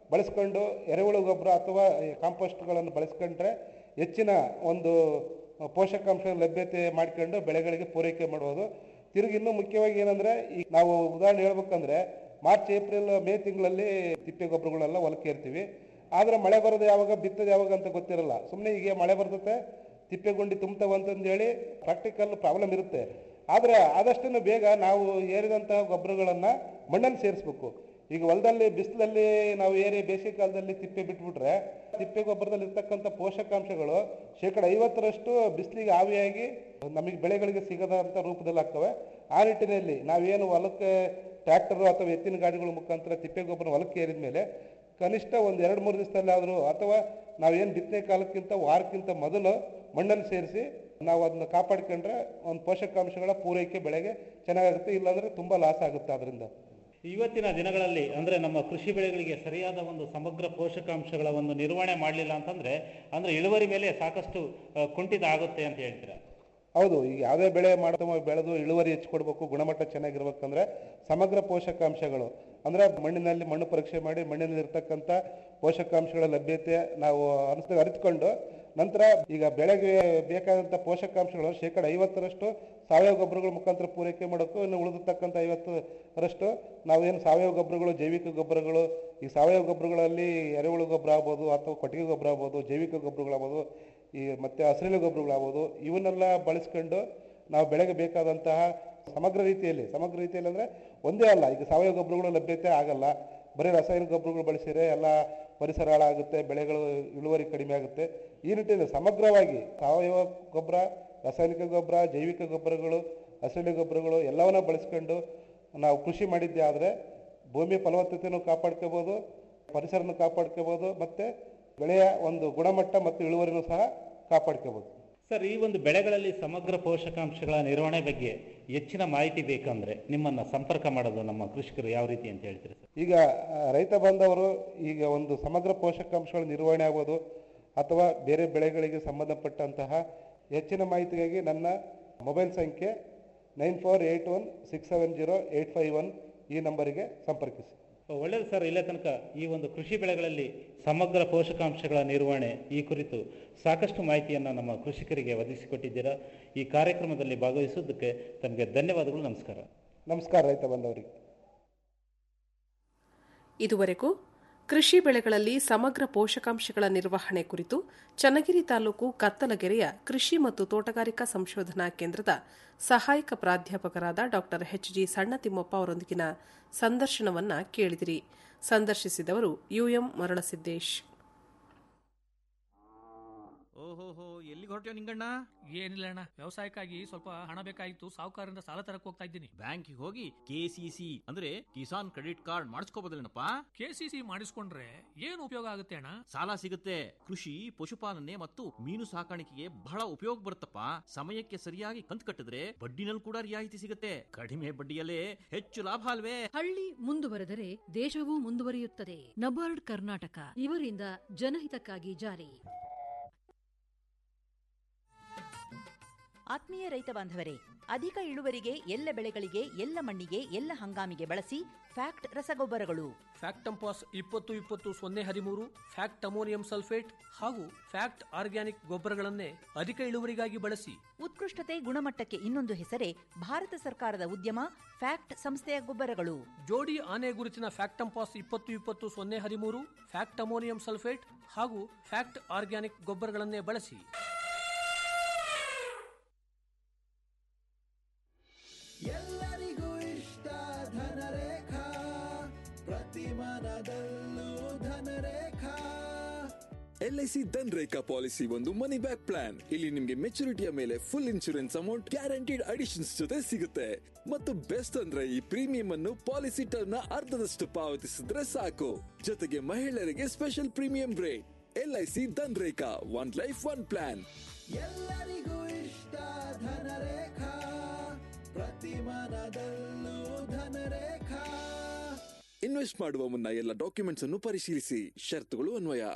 [SPEAKER 24] ಬಳಸ್ಕೊಂಡು ಎರೆಹುಳು ಗೊಬ್ಬರ ಅಥವಾ ಕಾಂಪೋಸ್ಟ್ಗಳನ್ನು ಬಳಸ್ಕೊಂಡ್ರೆ ಹೆಚ್ಚಿನ ಒಂದು ಪೋಷಕಾಂಶ ಲಭ್ಯತೆ ಮಾಡ್ಕೊಂಡು ಬೆಳೆಗಳಿಗೆ ಪೂರೈಕೆ ಮಾಡ್ಬೋದು ತಿರುಗಿ ಇನ್ನೂ ಮುಖ್ಯವಾಗಿ ಏನಂದ್ರೆ ಈಗ ನಾವು ಉದಾಹರಣೆ ಹೇಳ್ಬೇಕಂದ್ರೆ ಮಾರ್ಚ್ ಏಪ್ರಿಲ್ ಮೇ ತಿಂಗಳಲ್ಲಿ ತಿಪ್ಪೆ ಗೊಬ್ಬರಗಳೆಲ್ಲ ಹೊಲಕ್ಕೆ ಇರ್ತೀವಿ ಆದ್ರೆ ಮಳೆ ಬರೋದು ಯಾವಾಗ ಬಿತ್ತೋದು ಯಾವಾಗ ಅಂತ ಗೊತ್ತಿರಲ್ಲ ಸುಮ್ಮನೆ ಈಗ ಮಳೆ ಬರ್ತತೆ ತಿಪ್ಪೆ ಗುಂಡಿ ತುಂಬ್ತಾವ ಅಂತಂದೇಳಿ ಪ್ರಾಕ್ಟಿಕಲ್ ಪ್ರಾಬ್ಲಮ್ ಇರುತ್ತೆ ಆದ್ರೆ ಆದಷ್ಟು ಬೇಗ ನಾವು ಏರಿದಂತಹ ಗೊಬ್ಬರಗಳನ್ನ ಮಣ್ಣಲ್ಲಿ ಸೇರಿಸ್ಬೇಕು ಈಗ ಹೊಲದಲ್ಲಿ ಬಿಸಿಲಲ್ಲಿ ನಾವು ಏರಿ ಬೇಸಿಗೆ ಕಾಲದಲ್ಲಿ ತಿಪ್ಪೆ ಬಿಟ್ಬಿಟ್ರೆ ತಿಪ್ಪೆ ಗೊಬ್ಬರದಲ್ಲಿ ಇರ್ತಕ್ಕಂಥ ಪೋಷಕಾಂಶಗಳು ಶೇಕಡ ಐವತ್ತರಷ್ಟು ಬಿಸಿಲಿಗೆ ಆವಿಯಾಗಿ ನಮಗೆ ಬೆಳೆಗಳಿಗೆ ಸಿಗದಂಥ ರೂಪದಲ್ಲಿ ಆಗ್ತವೆ ಆ ನಿಟ್ಟಿನಲ್ಲಿ ನಾವೇನು ಹೊಲಕ್ಕೆ ಟ್ರ್ಯಾಕ್ಟರ್ ಅಥವಾ ಎತ್ತಿನ ಗಾಡಿಗಳ ಮುಖಾಂತರ ತಿಪ್ಪೆ ಗೊಬ್ಬರ ಹೊಲಕ್ಕೆ ಏರಿದ ಮೇಲೆ ಕನಿಷ್ಠ ಒಂದು ಎರಡು ಮೂರು ದಿವಸದಲ್ಲಾದರೂ ಅಥವಾ ನಾವೇನು ಬಿತ್ತನೆ ಕಾಲಕ್ಕಿಂತ ವಾರಕ್ಕಿಂತ ಮೊದಲು ಮಣ್ಣಲ್ಲಿ ಸೇರಿಸಿ ನಾವು ಅದನ್ನ ಕಾಪಾಡ್ಕೊಂಡ್ರೆ ಒಂದು ಪೋಷಕಾಂಶಗಳ ಪೂರೈಕೆ ಬೆಳೆಗೆ ಚೆನ್ನಾಗಾಗುತ್ತೆ ಇಲ್ಲಾಂದ್ರೆ ತುಂಬ ಲಾಸ್ ಆಗುತ್ತೆ ಅದರಿಂದ
[SPEAKER 23] ಇವತ್ತಿನ ದಿನಗಳಲ್ಲಿ ಅಂದ್ರೆ ನಮ್ಮ ಕೃಷಿ ಬೆಳೆಗಳಿಗೆ ಸರಿಯಾದ ಒಂದು ಸಮಗ್ರ ಪೋಷಕಾಂಶಗಳ ಒಂದು ನಿರ್ವಹಣೆ ಮಾಡಲಿಲ್ಲ ಅಂತಂದ್ರೆ ಅಂದ್ರೆ ಇಳುವರಿ ಮೇಲೆ ಸಾಕಷ್ಟು ಆ, ಕುಂಠಿತ ಆಗುತ್ತೆ ಅಂತ ಹೇಳ್ತೀರಾ
[SPEAKER 24] ಹೌದು ಈಗ ಯಾವುದೇ ಬೆಳೆ ಮಾಡ್ತಾ ಬೆಳೆದು ಇಳುವರಿ ಹೆಚ್ಚು ಕೊಡಬೇಕು ಗುಣಮಟ್ಟ ಚೆನ್ನಾಗಿರ್ಬೇಕಂದ್ರೆ ಸಮಗ್ರ ಪೋಷಕಾಂಶಗಳು ಅಂದ್ರೆ ಮಣ್ಣಿನಲ್ಲಿ ಮಣ್ಣು ಪರೀಕ್ಷೆ ಮಾಡಿ ಮಣ್ಣಿನಲ್ಲಿ ಇರ್ತಕ್ಕಂಥ ಪೋಷಕಾಂಶಗಳ ಲಭ್ಯತೆ ನಾವು ಅನಿಸ್ ಅರಿತುಕೊಂಡು ನಂತರ ಈಗ ಬೆಳೆಗೆ ಬೇಕಾದಂಥ ಪೋಷಕಾಂಶಗಳು ಶೇಕಡ ಐವತ್ತರಷ್ಟು ಸಾವಯವ ಗೊಬ್ಬರಗಳ ಮುಖಾಂತರ ಪೂರೈಕೆ ಮಾಡೋಕ್ಕೂ ಇನ್ನು ಉಳಿದಿರ್ತಕ್ಕಂಥ ಐವತ್ತರಷ್ಟು ನಾವೇನು ಸಾವಯವ ಗೊಬ್ಬರಗಳು ಜೈವಿಕ ಗೊಬ್ಬರಗಳು ಈ ಸಾವಯವ ಗೊಬ್ಬರಗಳಲ್ಲಿ ಎರೆಹುಳು ಗೊಬ್ಬರ ಆಗ್ಬೋದು ಅಥವಾ ಕೊಟ್ಟಿಗೆ ಗೊಬ್ಬರ ಆಗ್ಬೋದು ಜೈವಿಕ ಗೊಬ್ಬರಗಳಾಗ್ಬೋದು ಈ ಮತ್ತೆ ಹಸಿರೆಲೆ ಗೊಬ್ಬರಗಳಾಗ್ಬೋದು ಇವನ್ನೆಲ್ಲ ಬಳಸ್ಕೊಂಡು ನಾವು ಬೆಳೆಗೆ ಬೇಕಾದಂತಹ ಸಮಗ್ರ ರೀತಿಯಲ್ಲಿ ಸಮಗ್ರ ರೀತಿಯಲ್ಲಿ ಅಂದರೆ ಒಂದೇ ಅಲ್ಲ ಈಗ ಸಾವಯವ ಗೊಬ್ಬರಗಳು ಲಭ್ಯತೆ ಆಗಲ್ಲ ಬರೀ ರಾಸಾಯನಿಕ ಗೊಬ್ಬರಗಳು ಬಳಸಿದ್ರೆ ಎಲ್ಲ ಪರಿಸರ ಹಾಳಾಗುತ್ತೆ ಬೆಳೆಗಳು ಇಳುವರಿ ಕಡಿಮೆ ಆಗುತ್ತೆ ಈ ನಿಟ್ಟಿನಲ್ಲಿ ಸಮಗ್ರವಾಗಿ ಸಾವಯವ ಗೊಬ್ಬರ ರಾಸಾಯನಿಕ ಗೊಬ್ಬರ ಜೈವಿಕ ಗೊಬ್ಬರಗಳು ಹಸಿರೆಲೆ ಗೊಬ್ಬರಗಳು ಎಲ್ಲವನ್ನ ಬಳಸ್ಕೊಂಡು ನಾವು ಕೃಷಿ ಮಾಡಿದ್ದೆ ಆದರೆ ಭೂಮಿಯ ಫಲವತ್ತತೆಯನ್ನು ಕಾಪಾಡ್ಕೋಬೋದು ಪರಿಸರನ ಕಾಪಾಡ್ಕೋಬೋದು ಮತ್ತು ಬೆಳೆಯ ಒಂದು ಗುಣಮಟ್ಟ ಮತ್ತು ಇಳುವರಿನೂ ಸಹ ಕಾಪಾಡ್ಕೋಬೋದು
[SPEAKER 23] ಸರ್ ಈ ಒಂದು ಬೆಳೆಗಳಲ್ಲಿ ಸಮಗ್ರ ಪೋಷಕಾಂಶಗಳ ನಿರ್ವಹಣೆ ಬಗ್ಗೆ ಹೆಚ್ಚಿನ ಮಾಹಿತಿ ಬೇಕಂದ್ರೆ ನಿಮ್ಮನ್ನ ಸಂಪರ್ಕ ಮಾಡೋದು ನಮ್ಮ ಕೃಷಿಕರು ಯಾವ ರೀತಿ ಅಂತ ಹೇಳ್ತೀರಾ ಸರ್
[SPEAKER 24] ಈಗ ಆ, ರೈತ ಬಾಂಧವರು ಈಗ ಒಂದು ಸಮಗ್ರ ಪೋಷಕಾಂಶಗಳ ನಿರ್ವಹಣೆ ಆಗ್ಬೋದು ಅಥವಾ ಬೇರೆ ಬೆಳೆಗಳಿಗೆ ಸಂಬಂಧಪಟ್ಟಂತಹ ಹೆಚ್ಚಿನ ಮಾಹಿತಿಗಾಗಿ ನನ್ನ ಮೊಬೈಲ್ ಸಂಖ್ಯೆ nine four eight one six seven zero eight five one ಈ ನಂಬರಿಗೆ ಸಂಪರ್ಕಿಸಿ
[SPEAKER 23] ಒಳ್ಳೆಯದು ಸರ್ ಇಲ್ಲೇ ತನಕ ಈ ಒಂದು ಕೃಷಿ ಬೆಳೆಗಳಲ್ಲಿ ಸಮಗ್ರ ಪೋಷಕಾಂಶಗಳ ನಿರ್ವಹಣೆ ಈ ಕುರಿತು ಸಾಕಷ್ಟು ಮಾಹಿತಿಯನ್ನು ನಮ್ಮ ಕೃಷಿಕರಿಗೆ ಒದಗಿಸಿಕೊಟ್ಟಿದ್ದೀರಾ ಈ ಕಾರ್ಯಕ್ರಮದಲ್ಲಿ ಭಾಗವಹಿಸುವುದಕ್ಕೆ ತಮಗೆ ಧನ್ಯವಾದಗಳು ನಮಸ್ಕಾರ
[SPEAKER 24] ನಮಸ್ಕಾರ ರೈತ ಬಾಂಧವರಿಗೆ
[SPEAKER 14] ಇದುವರೆಗೂ ಕೃಷಿ ಬೆಳೆಗಳಲ್ಲಿ ಸಮಗ್ರ ಪೋಷಕಾಂಶಗಳ ನಿರ್ವಹಣೆ ಕುರಿತು ಚನ್ನಗಿರಿ ತಾಲೂಕು ಕತ್ತಲಗೆರೆಯ ಕೃಷಿ ಮತ್ತು ತೋಟಗಾರಿಕಾ ಸಂಶೋಧನಾ ಕೇಂದ್ರದ ಸಹಾಯಕ ಪ್ರಾಧ್ಯಾಪಕರಾದ ಡಾ ಎಚ್ ಜಿ ಸಣ್ಣತಿಮ್ಮಪ್ಪ ಅವರೊಂದಿಗಿನ ಸಂದರ್ಶನವನ್ನ ಕೇಳಿದಿರಿ ಸಂದರ್ಶಿಸಿದವರು ಯುಎಂ ಮರಳಸಿದ್ದೇಶ್
[SPEAKER 3] ಓಹೋಹೋ ಎಲ್ಲಿಗೆ ಹೊರಟ್ಯೋ ನಿಂಗಣ್ಣ
[SPEAKER 4] ಏನಿಲ್ಲ ಅಣ್ಣ ವ್ಯವಸಾಯಕ್ಕಾಗಿ ಸ್ವಲ್ಪ ಹಣ ಬೇಕಾಗಿತ್ತು ಸಾಹುಕಾರರಿಂದ ಸಾಲ ತರಕ್ ಹೋಗ್ತಾ ಇದ್ದೀನಿ
[SPEAKER 3] ಬ್ಯಾಂಕಿಗೆ ಹೋಗಿ ಕೆಸಿಸಿ ಅಂದ್ರೆ ಕಿಸಾನ್ ಕ್ರೆಡಿಟ್ ಕಾರ್ಡ್ ಮಾಡಿಸ್ಕೋಬೋದಲ್ಲೇನಪ್ಪ
[SPEAKER 4] ಕೆಸಿಸಿ ಮಾಡಿಸ್ಕೊಂಡ್ರೆ ಏನು ಉಪಯೋಗ ಆಗುತ್ತೆ ಅಣ್ಣ
[SPEAKER 3] ಸಾಲ ಸಿಗುತ್ತೆ ಕೃಷಿ ಪಶುಪಾಲನೆ ಮತ್ತು ಮೀನು ಸಾಕಾಣಿಕೆಗೆ ಬಹಳ ಉಪಯೋಗ ಬರುತ್ತಪ್ಪ ಸಮಯಕ್ಕೆ ಸರಿಯಾಗಿ ಕಂತು ಕಟ್ಟಿದ್ರೆ ಬಡ್ಡಿನಲ್ಲಿ ಕೂಡ ರಿಯಾಯಿತಿ ಸಿಗುತ್ತೆ ಕಡಿಮೆ ಬಡ್ಡಿಯಲ್ಲೇ ಹೆಚ್ಚು ಲಾಭ ಅಲ್ವೇ
[SPEAKER 5] ಹಳ್ಳಿ ಮುಂದುವರೆದರೆ ದೇಶವೂ ಮುಂದುವರಿಯುತ್ತದೆ ನಬಾರ್ಡ್ ಕರ್ನಾಟಕ ಇವರಿಂದ ಜನಹಿತಕ್ಕಾಗಿ ಜಾರಿ
[SPEAKER 19] ಆತ್ಮೀಯ ರೈತ ಬಾಂಧವರೇ ಅಧಿಕ ಇಳುವರಿಗೆ ಎಲ್ಲ ಬೆಳೆಗಳಿಗೆ ಎಲ್ಲ ಮಣ್ಣಿಗೆ ಎಲ್ಲ ಹಂಗಾಮಿಗೆ ಬಳಸಿ ಫ್ಯಾಕ್ಟ್ ರಸಗೊಬ್ಬರಗಳು
[SPEAKER 4] ಫ್ಯಾಕ್ಟಂಪಾಸ್ ಇಪ್ಪತ್ತು ಇಪ್ಪತ್ತು ಸೊನ್ನೆ ಹದಿಮೂರು ಫ್ಯಾಕ್ಟ್ ಅಮೋನಿಯಂ ಸಲ್ಫೇಟ್ ಹಾಗೂ ಫ್ಯಾಕ್ಟ್ ಆರ್ಗ್ಯಾನಿಕ್ ಗೊಬ್ಬರಗಳನ್ನೇ ಅಧಿಕ ಇಳುವರಿಗಾಗಿ ಬಳಸಿ
[SPEAKER 19] ಉತ್ಕೃಷ್ಟತೆ ಗುಣಮಟ್ಟಕ್ಕೆ ಇನ್ನೊಂದು ಹೆಸರೇ ಭಾರತ ಸರ್ಕಾರದ ಉದ್ಯಮ ಫ್ಯಾಕ್ಟ್ ಸಂಸ್ಥೆಯ ಗೊಬ್ಬರಗಳು
[SPEAKER 4] ಜೋಡಿ ಆನೆ ಗುರುತಿನ ಫ್ಯಾಕ್ಟಂಪಾಸ್ ಇಪ್ಪತ್ತು ಇಪ್ಪತ್ತು ಸೊನ್ನೆ ಹದಿಮೂರು ಫ್ಯಾಕ್ಟ್ ಅಮೋನಿಯಂ ಸಲ್ಫೇಟ್ ಹಾಗೂ ಫ್ಯಾಕ್ಟ್ ಆರ್ಗ್ಯಾನಿಕ್ ಗೊಬ್ಬರಗಳನ್ನೇ ಬಳಸಿ
[SPEAKER 6] ಎಲ್ಲರಿಗೂ ಇಷ್ಟ ಧನರೇಖಾ ಪ್ರತಿ ಮನದಲ್ಲೂ ಧನರೇಖಾ
[SPEAKER 25] ಎಲ್ಐಸಿ ಧನ್ ರೇಖಾ ಪಾಲಿಸಿ ಒಂದು ಮನಿ ಬ್ಯಾಕ್ ಪ್ಲಾನ್ ಇಲ್ಲಿ ನಿಮ್ಗೆ ಮೆಚುರಿಟಿಯ ಮೇಲೆ full insurance amount guaranteed additions ಜೊತೆ ಸಿಗುತ್ತೆ ಮತ್ತು ಬೆಸ್ಟ್ ಅಂದ್ರೆ ಈ ಪ್ರೀಮಿಯಂ ಅನ್ನು ಪಾಲಿಸಿ ಟರ್ಮ್ ನ ಅರ್ಧದಷ್ಟು ಪಾವತಿಸಿದ್ರೆ ಸಾಕು ಜೊತೆಗೆ ಮಹಿಳೆಯರಿಗೆ special premium rate LIC Dhan Rekha one life one plan
[SPEAKER 6] ಎಲ್ಲರಿಗೂ ಇಷ್ಟ ಧನರೇಖಾ ಪ್ರತಿ ಮನದಲ್ಲೂ ಧನರೇಖಾ
[SPEAKER 25] ಇನ್ವೆಸ್ಟ್ ಮಾಡುವ ಮುನ್ನ ಎಲ್ಲ ಡಾಕ್ಯುಮೆಂಟ್ಸ್ ಅನ್ನು ಪರಿಶೀಲಿಸಿ ಷರತ್ತುಗಳು ಅನ್ವಯ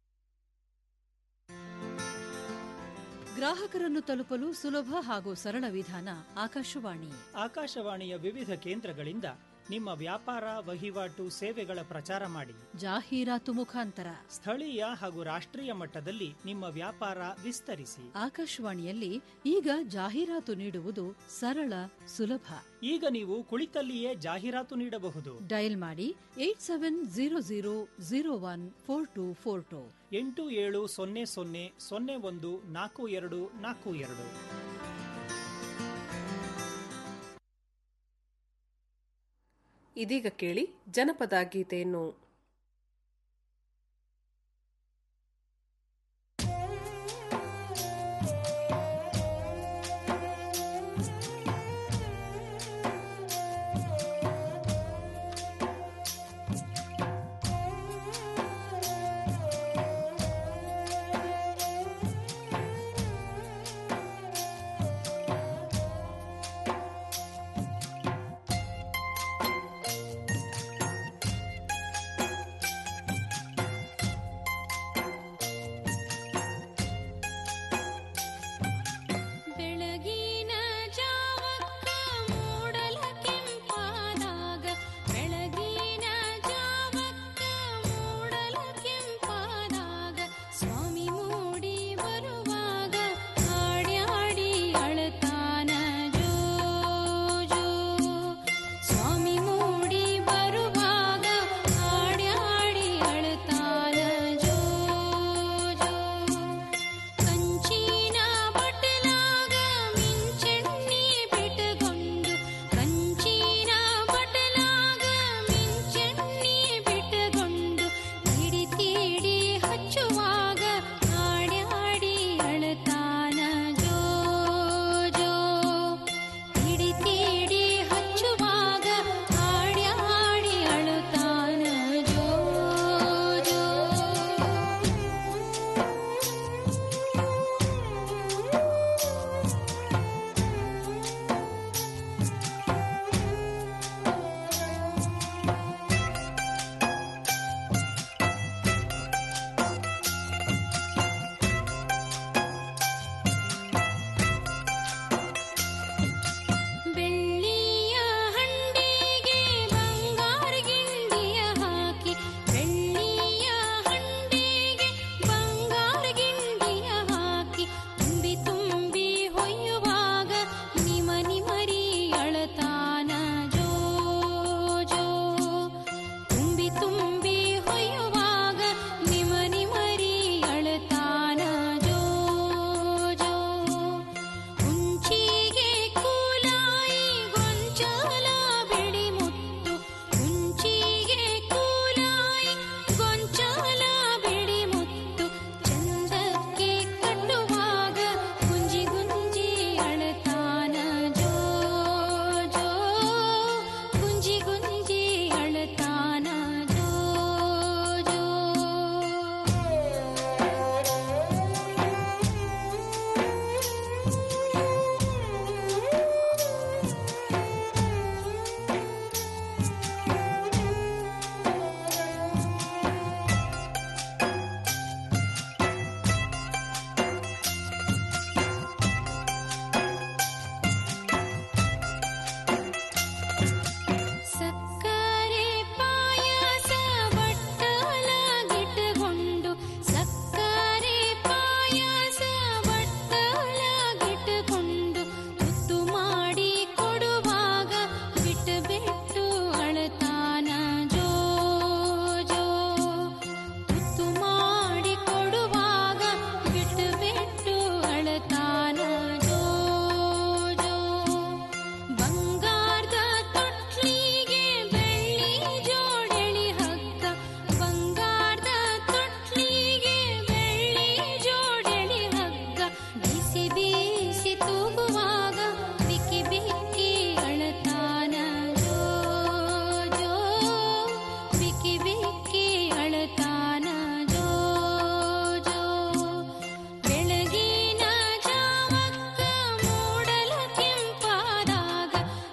[SPEAKER 5] ಗ್ರಾಹಕರನ್ನು ತಲುಪಲು ಸುಲಭ ಹಾಗೂ ಸರಳ ವಿಧಾನ ಆಕಾಶವಾಣಿ
[SPEAKER 26] ಆಕಾಶವಾಣಿಯ ವಿವಿಧ ಕೇಂದ್ರಗಳಿಂದ
[SPEAKER 8] ನಿಮ್ಮ ವ್ಯಾಪಾರ ವಹಿವಾಟು ಸೇವೆಗಳ ಪ್ರಚಾರ ಮಾಡಿ
[SPEAKER 5] ಜಾಹೀರಾತು ಮುಖಾಂತರ
[SPEAKER 8] ಸ್ಥಳೀಯ ಹಾಗೂ ರಾಷ್ಟ್ರೀಯ ಮಟ್ಟದಲ್ಲಿ ನಿಮ್ಮ ವ್ಯಾಪಾರ ವಿಸ್ತರಿಸಿ
[SPEAKER 5] ಆಕಾಶವಾಣಿಯಲ್ಲಿ ಈಗ ಜಾಹೀರಾತು ನೀಡುವುದು ಸರಳ ಸುಲಭ
[SPEAKER 8] ಈಗ ನೀವು ಕುಳಿತಲ್ಲಿಯೇ ಜಾಹೀರಾತು ನೀಡಬಹುದು
[SPEAKER 5] ಡಯಲ್ ಮಾಡಿ eight seven zero zero zero one four two four two
[SPEAKER 8] ಎಂಟು ಏಳು ಸೊನ್ನೆ ಸೊನ್ನೆ ಸೊನ್ನೆ ಒಂದು ನಾಲ್ಕು ಎರಡು ನಾಲ್ಕು ಎರಡು
[SPEAKER 14] ಇದೀಗ ಕೇಳಿ ಜನಪದ ಗೀತೆಯನ್ನು